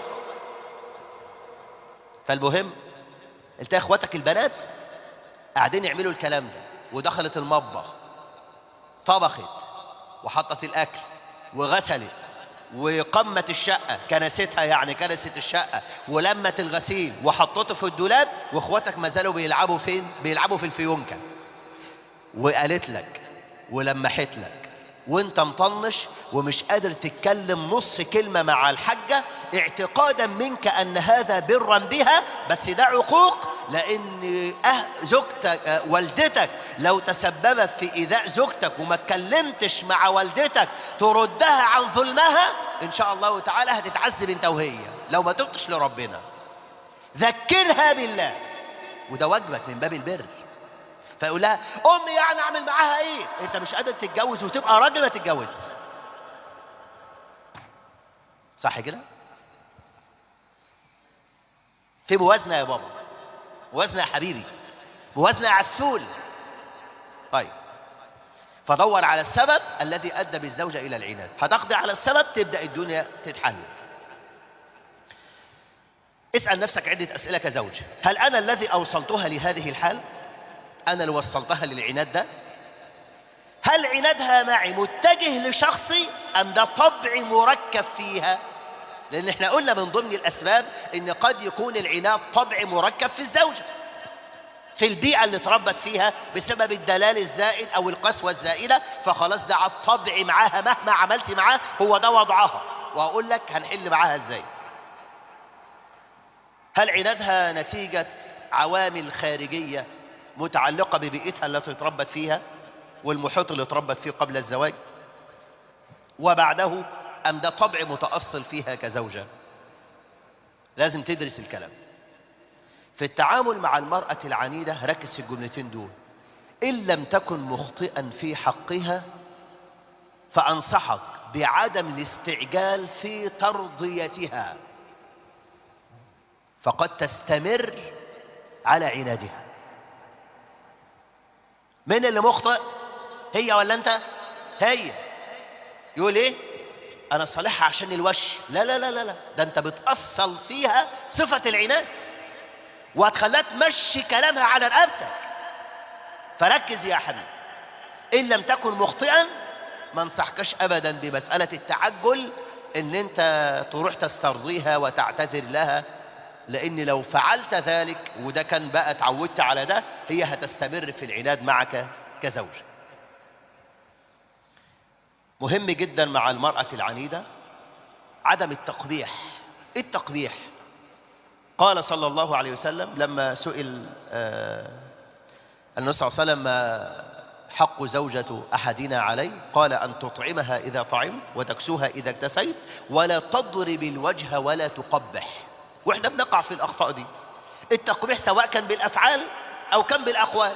فالمهم انت اخواتك البنات قاعدين يعملوا الكلام ده ودخلت المطبخ طبخت وحطت الاكل وغسلت وقمت الشقة كنستها يعني كنست الشقة ولمت الغسيل وحطته في الدولاب واخواتك ما زالوا بيلعبوا فين بيلعبوا في الفيونكة وقالت لك ولمحت لك وانت مطنش ومش قادر تتكلم نص كلمة مع الحاجة اعتقادا منك ان هذا برا بها بس ده عقوق لان أه زوجتك أه والدتك لو تسببت في ايذاء زوجتك وما اتكلمتش مع والدتك تردها عن ظلمها ان شاء الله تعالى هتتعذب انت وهي لو ما تبتش لربنا ذكرها بالله وده واجبك من باب البر فيقول لها امي يعني اعمل معاها ايه انت مش قادر تتجوز وتبقى راجل ما تتجوز صح كده في موازنه يا بابا موازنه يا حبيبي موازنه يا عسول طيب فدور على السبب الذي ادى بالزوجه الى العناد هتقضي على السبب تبدا الدنيا تتحل اسأل نفسك عدة أسئلة كزوج هل أنا الذي أوصلتها لهذه الحال أنا اللي وصلتها للعناد ده هل عنادها معي متجه لشخصي أم ده طبع مركب فيها لأن احنا قلنا من ضمن الأسباب أن قد يكون العناد طبع مركب في الزوجة في البيئة اللي اتربت فيها بسبب الدلال الزائد أو القسوة الزائدة فخلاص ده على الطبع معاها مهما عملت معاه هو ده وضعها وأقول لك هنحل معاها إزاي هل عنادها نتيجة عوامل خارجية متعلقة ببيئتها التي اتربت فيها والمحيط اللي اتربت فيه قبل الزواج وبعده أم ده طبع متأصل فيها كزوجة لازم تدرس الكلام في التعامل مع المرأة العنيدة ركز في الجملتين دول إن لم تكن مخطئا في حقها فأنصحك بعدم الاستعجال في ترضيتها فقد تستمر على عنادها من اللي مخطئ هي ولا انت هي يقول ايه انا صالحها عشان الوش لا لا لا لا لا ده انت بتأصل فيها صفة العناد وهتخليها تمشي كلامها على رقبتك فركز يا حبيبي ان لم تكن مخطئا ما انصحكش ابدا بمسألة التعجل ان انت تروح تسترضيها وتعتذر لها لان لو فعلت ذلك وده كان بقى اتعودت على ده هي هتستمر في العناد معك كزوج مهم جدا مع المرأة العنيدة عدم التقبيح ايه التقبيح قال صلى الله عليه وسلم لما سئل آه النبي صلى الله عليه وسلم ما حق زوجة أحدنا عليه قال أن تطعمها إذا طعمت وتكسوها إذا اكتسيت ولا تضرب الوجه ولا تقبح واحنا بنقع في الأخطاء دي التقبيح سواء كان بالأفعال أو كان بالأقوال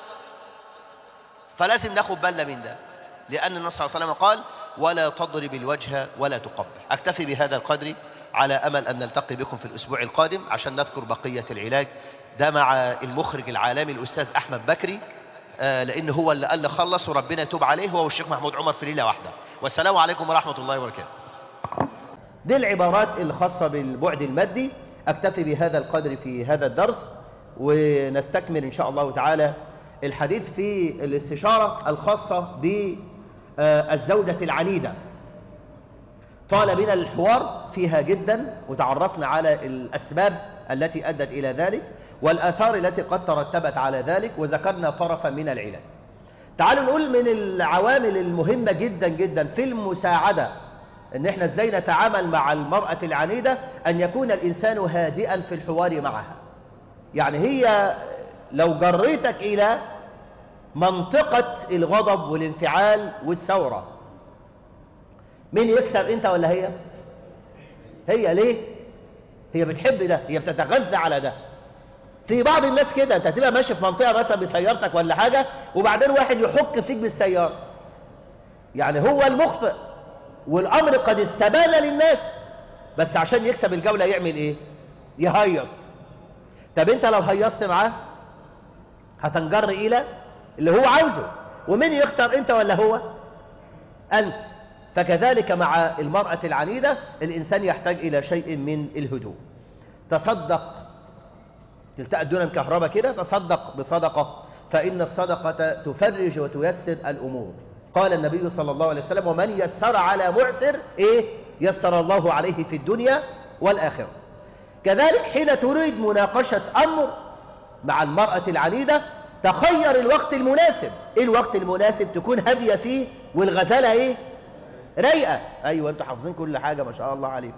فلازم ناخد بالنا من ده لأن النبي صلى الله عليه وسلم قال ولا تضرب الوجه ولا تقبح أكتفي بهذا القدر على أمل أن نلتقي بكم في الأسبوع القادم عشان نذكر بقية العلاج ده مع المخرج العالمي الأستاذ أحمد بكري آه لأن هو اللي قال خلص وربنا يتوب عليه هو والشيخ محمود عمر في ليلة واحدة والسلام عليكم ورحمة الله وبركاته دي العبارات الخاصة بالبعد المادي أكتفي بهذا القدر في هذا الدرس ونستكمل إن شاء الله تعالى الحديث في الاستشارة الخاصة بالزوجة العنيدة طال بنا الحوار فيها جدا وتعرفنا على الأسباب التي أدت إلى ذلك والآثار التي قد ترتبت على ذلك وذكرنا طرفا من العلاج تعالوا نقول من العوامل المهمة جدا جدا في المساعدة ان احنا ازاي نتعامل مع المرأة العنيدة ان يكون الانسان هادئا في الحوار معها يعني هي لو جريتك الى منطقة الغضب والانفعال والثورة مين يكسب انت ولا هي هي ليه هي بتحب ده هي بتتغذى على ده في بعض الناس كده انت هتبقى ماشي في منطقة مثلا بسيارتك ولا حاجة وبعدين واحد يحك فيك بالسيارة يعني هو المخطئ والامر قد استبان للناس بس عشان يكسب الجولة يعمل ايه يهيص طب انت لو هيصت معاه هتنجر الى اللي هو عاوزه ومين يخسر انت ولا هو انت فكذلك مع المرأة العنيدة الانسان يحتاج الى شيء من الهدوء تصدق تلتقى دون كهرباء كده تصدق بصدقة فإن الصدقة تفرج وتيسر الأمور قال النبي صلى الله عليه وسلم ومن يسر على معسر إيه يسر الله عليه في الدنيا والآخرة كذلك حين تريد مناقشة أمر مع المرأة العنيدة تخير الوقت المناسب إيه الوقت المناسب تكون هادية فيه والغزالة إيه رايقة أيوة أنتوا حافظين كل حاجة ما شاء الله عليكم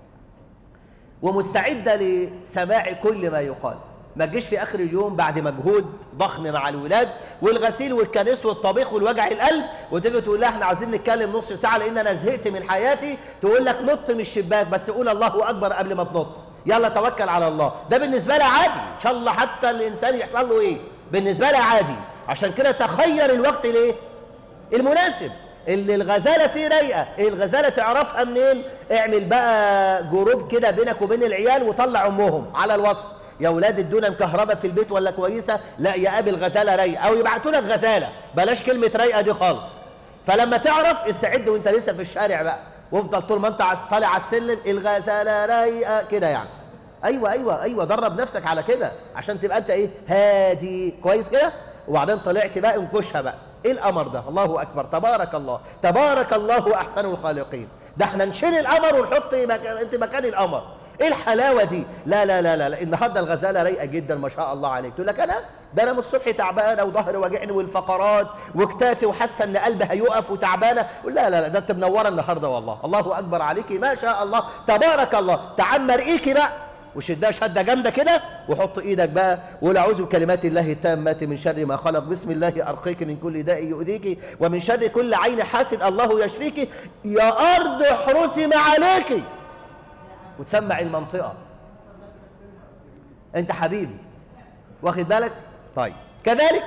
ومستعدة لسماع كل ما يقال ما تجيش في آخر اليوم بعد مجهود ضخم مع الولاد والغسيل والكنس والطبيخ والوجع القلب وتيجي تقول لها احنا عايزين نتكلم نص ساعة لأن أنا زهقت من حياتي تقول لك نط من الشباك بس قول الله أكبر قبل ما تنط يلا توكل على الله ده بالنسبة لها عادي إن شاء الله حتى الإنسان يحصل له إيه بالنسبة لها عادي عشان كده تخير الوقت ليه المناسب اللي الغزالة فيه رايقة إيه الغزالة تعرفها منين اعمل بقى جروب كده بينك وبين العيال وطلع امهم على الوصف يا ولاد ادونا مكهربة في البيت ولا كويسة لا يا ابي الغزالة رايقة او يبعتوا لك غزالة بلاش كلمة رايقة دي خالص فلما تعرف استعد وانت لسه في الشارع بقى وافضل طول ما انت طالع على السلم الغزالة رايقة كده يعني ايوه ايوه ايوه درب نفسك على كده عشان تبقى انت ايه هادي كويس كده وبعدين طلعت بقى انكشها بقى ايه الامر ده الله اكبر تبارك الله تبارك الله احسن الخالقين ده احنا نشيل القمر ونحط مكان انت مكان القمر ايه الحلاوه دي لا لا لا لا, لا. النهارده الغزاله رايقه جدا ما شاء الله عليك تقول لك انا ده انا من الصبح تعبانه وظهري واجعني والفقرات وكتافي وحاسه ان قلبي هيقف وتعبانه لا لا لا ده انت منوره النهارده والله الله اكبر عليكي ما شاء الله تبارك الله تعمر ايكي بقى وشدها شده جامده كده وحط ايدك بقى وقول اعوذ بكلمات الله التامه من شر ما خلق بسم الله ارقيك من كل داء يؤذيك ومن شر كل عين حاسد الله يشفيك يا ارض احرسي ما عليكي وتسمع المنطقه انت حبيبي واخد بالك طيب كذلك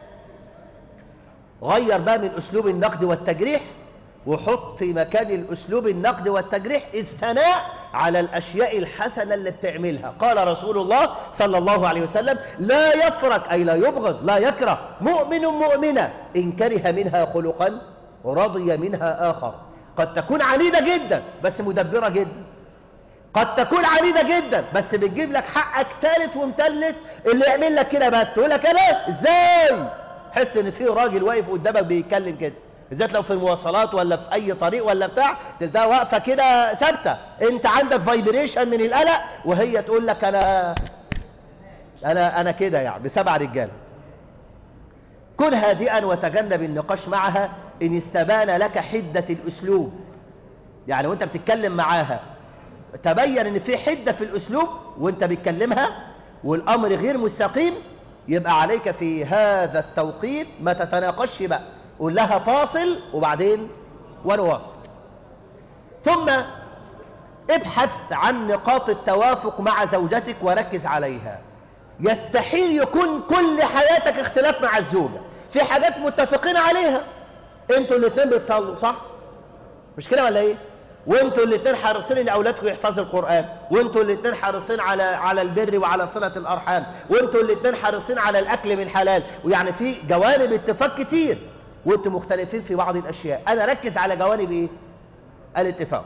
غير بقى من اسلوب النقد والتجريح وحط في مكان الاسلوب النقد والتجريح الثناء على الاشياء الحسنه اللي بتعملها قال رسول الله صلى الله عليه وسلم لا يفرق اي لا يبغض لا يكره مؤمن مؤمنه ان كره منها خلقا رضي منها اخر قد تكون عنيده جدا بس مدبره جدا قد تكون عنيده جدا بس بتجيب لك حقك ثالث ومثلث اللي يعمل لك كده بس تقول لك انا ازاي حس ان في راجل واقف قدامك بيتكلم كده بالذات لو في المواصلات ولا في اي طريق ولا بتاع تلاقيها واقفه كده ثابته انت عندك فايبريشن من القلق وهي تقول لك انا انا انا كده يعني بسبع رجاله كن هادئا وتجنب النقاش معها ان استبان لك حده الاسلوب يعني وانت بتتكلم معاها تبين ان في حده في الاسلوب وانت بتكلمها والامر غير مستقيم يبقى عليك في هذا التوقيت ما تتناقش بقى قول لها فاصل وبعدين ونواصل ثم ابحث عن نقاط التوافق مع زوجتك وركز عليها يستحيل يكون كل حياتك اختلاف مع الزوجة في حاجات متفقين عليها انتوا الاثنين بتصلوا صح مش كده ولا ايه وانتوا الاثنين حريصين ان اولادكم يحفظوا القران وانتوا الاثنين حريصين على على البر وعلى صله الارحام وانتوا الاثنين حريصين على الاكل من حلال ويعني في جوانب اتفاق كتير وانتوا مختلفين في بعض الاشياء انا ركز على جوانب ايه الاتفاق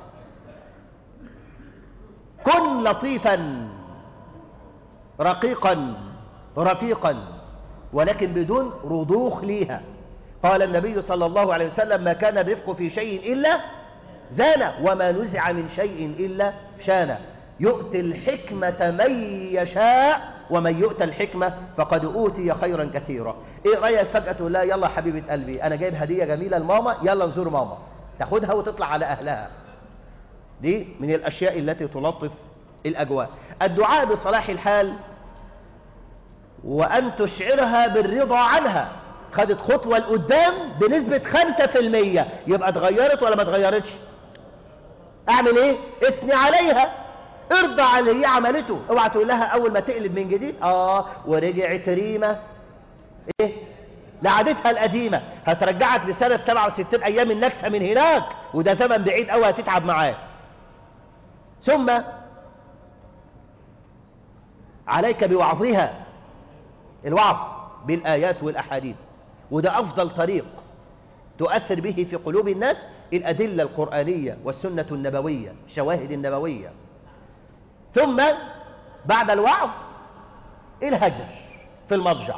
كن لطيفا رقيقا رفيقا ولكن بدون رضوخ ليها قال النبي صلى الله عليه وسلم ما كان الرفق في شيء إلا زانه وما نزع من شيء إلا شانه يؤتي الحكمة من يشاء ومن يؤتى الحكمة فقد أوتي خيرا كثيرا إيه رأيك فجأة تقول لا يلا حبيبة قلبي أنا جايب هدية جميلة لماما يلا نزور ماما تاخدها وتطلع على أهلها دي من الأشياء التي تلطف الأجواء الدعاء بصلاح الحال وأن تشعرها بالرضا عنها خدت خطوة لقدام بنسبة 5% يبقى اتغيرت ولا ما اتغيرتش اعمل ايه اثني عليها ارضى على اللي هي عملته اوعى تقول لها اول ما تقلب من جديد اه ورجعت ريمه ايه لعادتها القديمه هترجعك لسنه 67 ايام النكسه من هناك وده زمن بعيد قوي هتتعب معاه ثم عليك بوعظها الوعظ بالايات والاحاديث وده افضل طريق تؤثر به في قلوب الناس الأدلة القرآنية والسنة النبوية الشواهد النبوية ثم بعد الوعظ الهجر في المضجع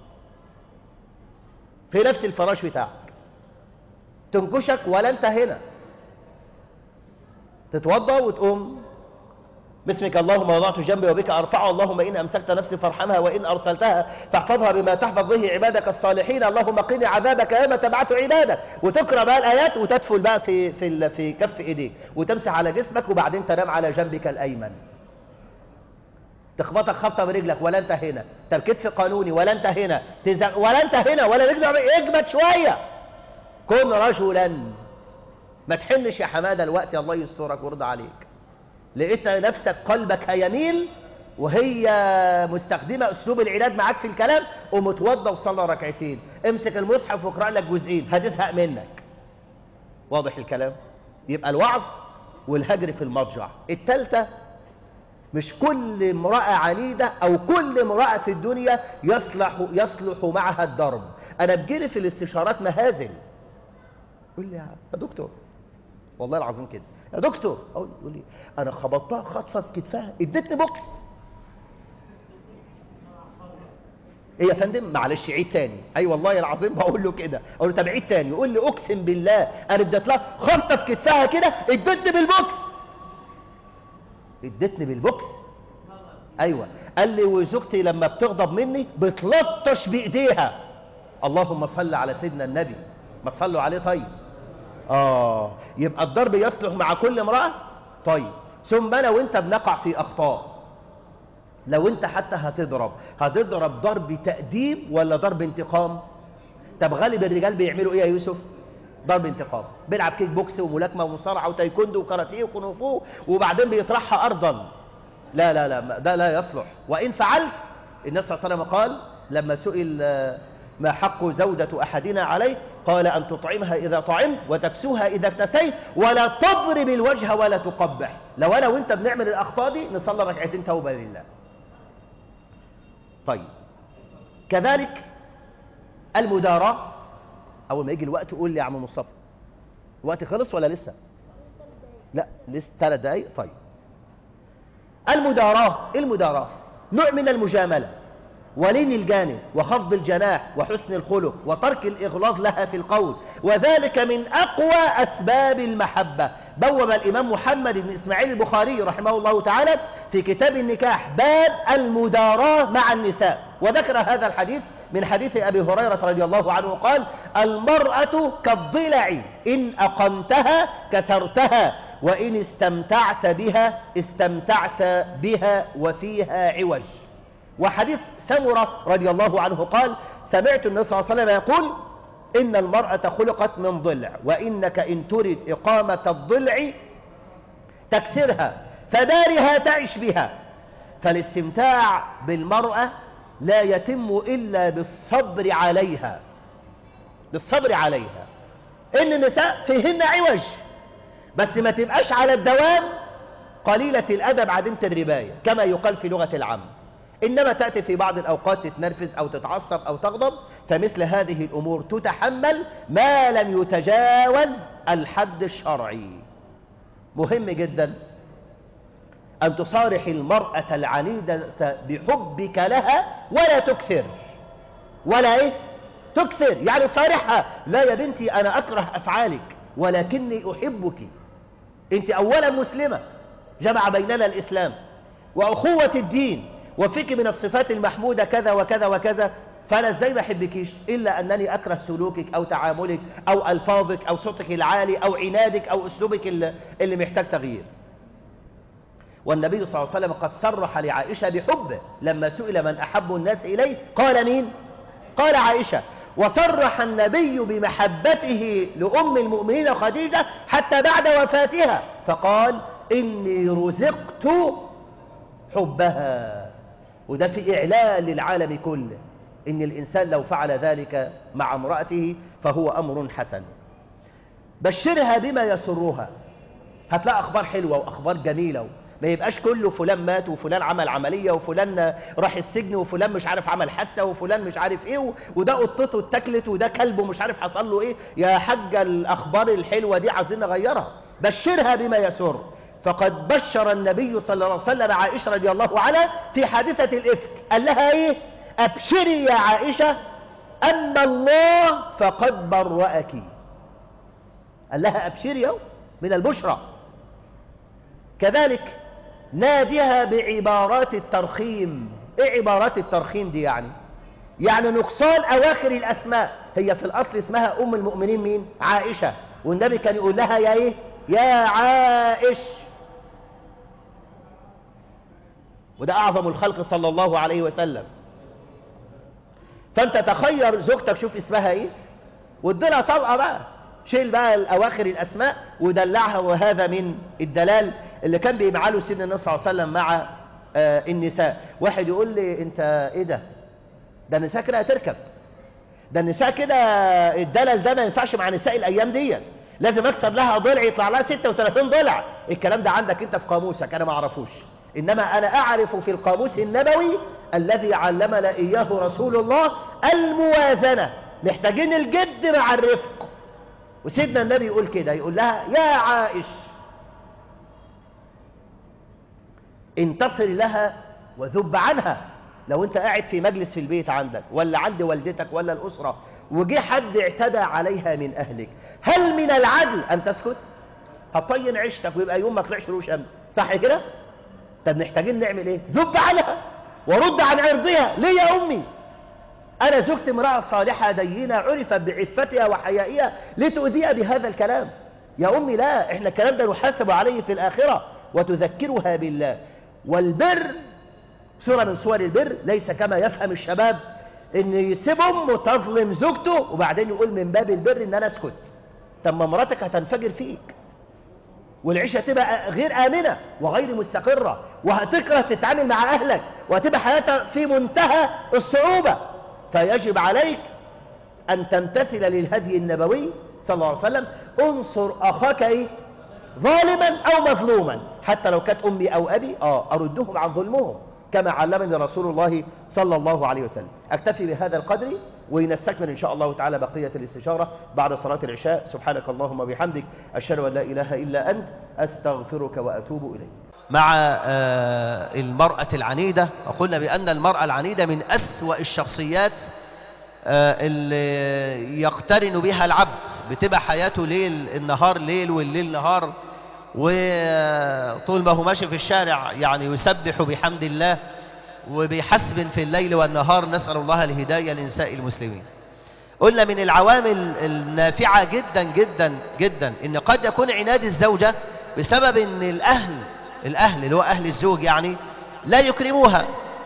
في نفس الفراش بتاعك تنكشك ولا انت هنا تتوضا وتقوم باسمك اللهم وضعت جنبي وبك ارفعه اللهم ان امسكت نفسي فارحمها وان ارسلتها فاحفظها بما تحفظ به عبادك الصالحين اللهم قني عذابك يوم تبعث عبادك وتقرا بقى الايات وتدفل بقى في في في كف ايديك وتمسح على جسمك وبعدين تنام على جنبك الايمن تخبطك خبطه برجلك ولا انت هنا طب كتف قانوني ولا انت هنا تزق ولا انت هنا ولا رجلك اجمد شويه كن رجلا ما تحنش يا حماده الوقت الله يسترك ويرضى عليك لقيت نفسك قلبك هيميل وهي مستخدمة أسلوب العناد معاك في الكلام ومتوضى وصلى ركعتين امسك المصحف واقرأ لك جزئين هتزهق منك واضح الكلام يبقى الوعظ والهجر في المضجع التالتة مش كل امرأة عنيدة أو كل امرأة في الدنيا يصلح, يصلح معها الضرب أنا بجري في الاستشارات مهازل قول لي يا دكتور والله العظيم كده يا دكتور اقول يقول لي انا خبطتها خطفه في كتفها ادتني بوكس ايه يا فندم معلش عيد تاني اي أيوة والله العظيم بقول له كده اقول له طب عيد تاني يقول لي اقسم بالله انا اديت لها خبطه في كتفها كده ادتني بالبوكس ادتني بالبوكس ايوه قال لي وزوجتي لما بتغضب مني بتلطش بايديها اللهم صل على سيدنا النبي ما تصلوا عليه طيب اه يبقى الضرب يصلح مع كل امراه طيب ثم انا وانت بنقع في اخطاء لو انت حتى هتضرب هتضرب ضرب تأديب ولا ضرب انتقام طب غالب الرجال بيعملوا ايه يا يوسف ضرب انتقام بيلعب كيك بوكس وملاكمه ومصارعه وتايكوندو وكاراتيه وكونغ وبعدين بيطرحها ارضا لا لا لا ده لا يصلح وان فعلت النبي صلى الله عليه وسلم قال لما سئل ما حق زوجة أحدنا عليه قال أن تطعمها إذا طعمت وتكسوها إذا اكتسيت ولا تضرب الوجه ولا تقبح لو أنا وإنت بنعمل الأخطاء دي نصلي ركعتين توبة لله طيب كذلك المداراة أول ما يجي الوقت قول لي يا عم مصطفى الوقت خلص ولا لسه لا لسه ثلاث دقايق طيب المداراة المداراة نوع من المجاملة ولين الجانب وخفض الجناح وحسن الخلق وترك الإغلاظ لها في القول وذلك من أقوى أسباب المحبة بوب الإمام محمد بن إسماعيل البخاري رحمه الله تعالى في كتاب النكاح باب المداراة مع النساء وذكر هذا الحديث من حديث أبي هريرة رضي الله عنه قال المرأة كالضلع إن أقمتها كسرتها وإن استمتعت بها استمتعت بها وفيها عوج وحديث سمرة رضي الله عنه قال سمعت النبي صلى الله عليه وسلم يقول إن المرأة خلقت من ضلع وإنك إن تريد إقامة الضلع تكسرها فدارها تعش بها فالاستمتاع بالمرأة لا يتم إلا بالصبر عليها بالصبر عليها إن النساء فيهن عوج بس ما تبقاش على الدوام قليلة الأدب عديمة الرباية كما يقال في لغة العام إنما تأتي في بعض الأوقات تتنرفز أو تتعصب أو تغضب فمثل هذه الأمور تتحمل ما لم يتجاوز الحد الشرعي مهم جدا أن تصارح المرأة العنيدة بحبك لها ولا تكثر ولا إيه تكثر يعني صارحها لا يا بنتي أنا أكره أفعالك ولكني أحبك أنت أولا مسلمة جمع بيننا الإسلام وأخوة الدين وفيك من الصفات المحمودة كذا وكذا وكذا فأنا ازاي ما احبكيش إلا أنني أكره سلوكك أو تعاملك أو ألفاظك أو صوتك العالي أو عنادك أو أسلوبك اللي محتاج تغيير والنبي صلى الله عليه وسلم قد صرح لعائشة بحبه لما سئل من أحب الناس إليه قال مين؟ قال عائشة وصرح النبي بمحبته لأم المؤمنين خديجة حتى بعد وفاتها فقال إني رزقت حبها وده في إعلان للعالم كله إن الإنسان لو فعل ذلك مع امرأته فهو أمر حسن بشرها بما يسرها هتلاقي أخبار حلوة وأخبار جميلة ما يبقاش كله فلان مات وفلان عمل عملية وفلان راح السجن وفلان مش عارف عمل حادثة وفلان مش عارف ايه وده قطته اتكلت وده كلبه مش عارف حصل له ايه يا حاجة الأخبار الحلوة دي عايزين نغيرها بشرها بما يسر فقد بشر النبي صلى الله عليه وسلم عائشة رضي الله عنها في حادثة الإفك قال لها ايه أبشري يا عائشة أن الله فقد برأك قال لها أبشري من البشرى كذلك ناديها بعبارات الترخيم ايه عبارات الترخيم دي يعني يعني نقصان اواخر الاسماء هي في الاصل اسمها ام المؤمنين مين عائشة والنبي كان يقول لها يا ايه يا عائش وده اعظم الخلق صلى الله عليه وسلم فانت تخير زوجتك شوف اسمها ايه واديلها طلقه بقى شيل بقى الاواخر الاسماء ودلعها وهذا من الدلال اللي كان بيمعله سيدنا النبي صلى الله عليه وسلم مع آه النساء واحد يقول لي انت ايه ده ده النساء كده هتركب ده النساء كده الدلل ده ما ينفعش مع نساء الايام دي لازم اكسب لها ضلع يطلع لها 36 ضلع الكلام ده عندك انت في قاموسك انا ما اعرفوش انما انا اعرف في القاموس النبوي الذي علمنا اياه رسول الله الموازنة محتاجين الجد مع الرفق وسيدنا النبي يقول كده يقول لها يا عائش انتصر لها وذب عنها لو انت قاعد في مجلس في البيت عندك ولا عند والدتك ولا الأسرة وجه حد اعتدى عليها من أهلك هل من العدل أن تسكت هتطين عيشتك ويبقى يوم ما طلعش له شمس صح كده طب محتاجين نعمل ايه ذب عنها ورد عن عرضها ليه يا أمي أنا زوجتي امرأة صالحة دينة عرفت بعفتها وحيائها لتؤذيها بهذا الكلام يا أمي لا إحنا الكلام ده نحاسب عليه في الآخرة وتذكرها بالله والبر صورة من صور البر ليس كما يفهم الشباب ان يسيب امه تظلم زوجته وبعدين يقول من باب البر ان انا اسكت طب ما مراتك هتنفجر فيك والعيشة تبقى غير آمنة وغير مستقرة وهتكره تتعامل مع أهلك وهتبقى حياتها في منتهى الصعوبة فيجب عليك أن تمتثل للهدي النبوي صلى الله عليه وسلم انصر أخاك إيه؟ ظالما أو مظلوما حتى لو كانت أمي أو أبي آه أردهم عن ظلمهم كما علمني رسول الله صلى الله عليه وسلم أكتفي بهذا القدر ونستكمل إن شاء الله تعالى بقية الاستشارة بعد صلاة العشاء سبحانك اللهم وبحمدك أشهد أن لا إله إلا أنت أستغفرك وأتوب إليك مع المرأة العنيدة وقلنا بأن المرأة العنيدة من أسوأ الشخصيات اللي يقترن بها العبد بتبقى حياته ليل النهار ليل والليل نهار وطول ما هو ماشي في الشارع يعني يسبح بحمد الله وبحسب في الليل والنهار نسأل الله الهداية لنساء المسلمين قلنا من العوامل النافعة جدا جدا جدا ان قد يكون عناد الزوجة بسبب ان الاهل الاهل اللي هو اهل الزوج يعني لا يكرموها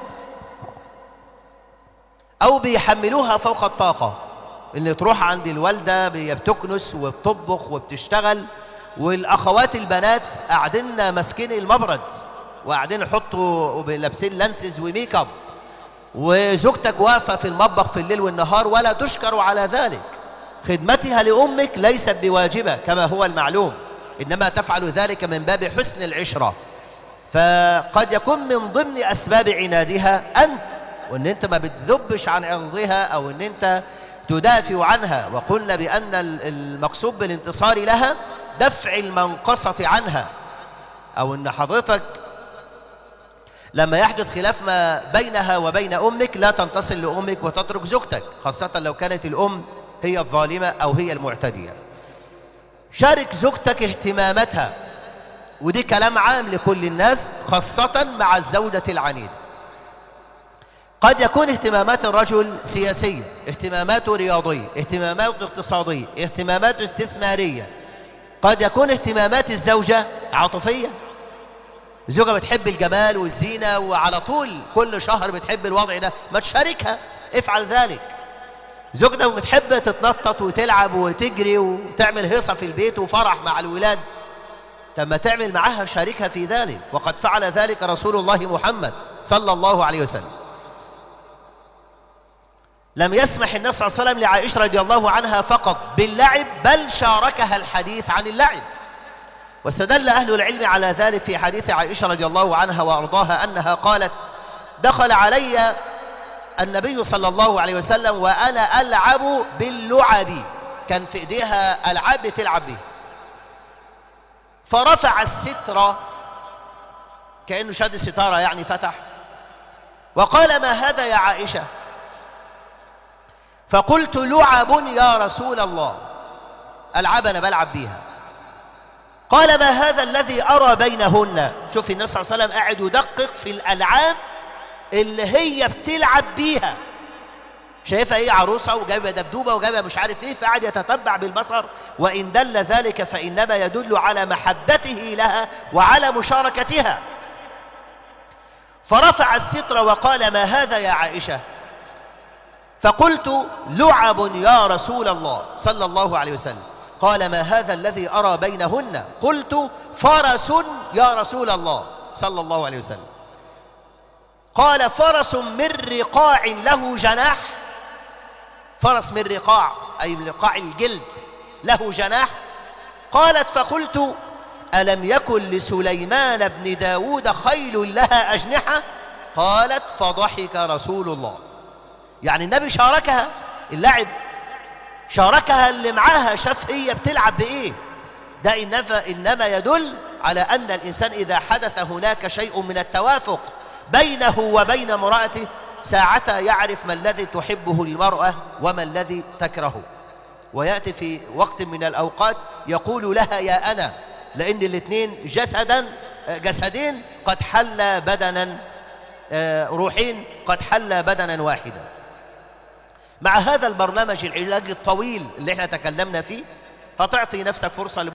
او بيحملوها فوق الطاقة ان تروح عند الوالدة بتكنس وبتطبخ وبتشتغل والاخوات البنات قاعدين ماسكين المبرد وقاعدين يحطوا لابسين لانسز وميك اب وزوجتك واقفه في المطبخ في الليل والنهار ولا تشكر على ذلك خدمتها لامك ليست بواجبه كما هو المعلوم انما تفعل ذلك من باب حسن العشره فقد يكون من ضمن اسباب عنادها انت وان انت ما بتذبش عن عرضها او ان انت تدافع عنها وقلنا بان المقصود بالانتصار لها دفع المنقصة عنها او ان حضرتك لما يحدث خلاف ما بينها وبين امك لا تنتصر لامك وتترك زوجتك خاصة لو كانت الام هي الظالمة او هي المعتدية شارك زوجتك اهتماماتها ودي كلام عام لكل الناس خاصة مع الزوجة العنيدة قد يكون اهتمامات الرجل سياسية اهتماماته رياضية اهتماماته اقتصادية اهتماماته استثمارية قد يكون اهتمامات الزوجة عاطفية الزوجة بتحب الجمال والزينة وعلى طول كل شهر بتحب الوضع ده ما تشاركها افعل ذلك زوجتك بتحب تتنطط وتلعب وتجري وتعمل هيصة في البيت وفرح مع الولاد طب ما تعمل معها شاركها في ذلك وقد فعل ذلك رسول الله محمد صلى الله عليه وسلم لم يسمح النبي صلى الله عليه وسلم لعائشة رضي الله عنها فقط باللعب بل شاركها الحديث عن اللعب واستدل أهل العلم على ذلك في حديث عائشة رضي الله عنها وأرضاها أنها قالت دخل علي النبي صلى الله عليه وسلم وأنا ألعب باللعب كان في إيديها ألعاب بتلعب به فرفع الستر كأنه شد الستارة يعني فتح وقال ما هذا يا عائشة فقلت لعب يا رسول الله ألعاب أنا بلعب بيها قال ما هذا الذي أرى بينهن شوف النبي صلى الله عليه وسلم قاعد يدقق في الألعاب اللي هي بتلعب بيها شايفها ايه عروسة وجايبة دبدوبة وجايبة مش عارف ايه فقعد يتتبع بالبصر وإن دل ذلك فإنما يدل على محبته لها وعلى مشاركتها فرفع الستر وقال ما هذا يا عائشة فقلت لعب يا رسول الله صلى الله عليه وسلم قال ما هذا الذي أرى بينهن قلت فرس يا رسول الله صلى الله عليه وسلم قال فرس من رقاع له جناح فرس من رقاع أي من رقاع الجلد له جناح قالت فقلت ألم يكن لسليمان بن داود خيل لها أجنحة قالت فضحك رسول الله يعني النبي شاركها اللعب شاركها اللي معاها شاف هي بتلعب بايه ده إنما, إنما يدل على أن الإنسان إذا حدث هناك شيء من التوافق بينه وبين امرأته ساعتها يعرف ما الذي تحبه المرأة وما الذي تكرهه ويأتي في وقت من الأوقات يقول لها يا أنا لأن الاثنين جسدا جسدين قد حل بدنا روحين قد حل بدنا واحدا مع هذا البرنامج العلاجي الطويل اللي احنا تكلمنا فيه هتعطي نفسك فرصة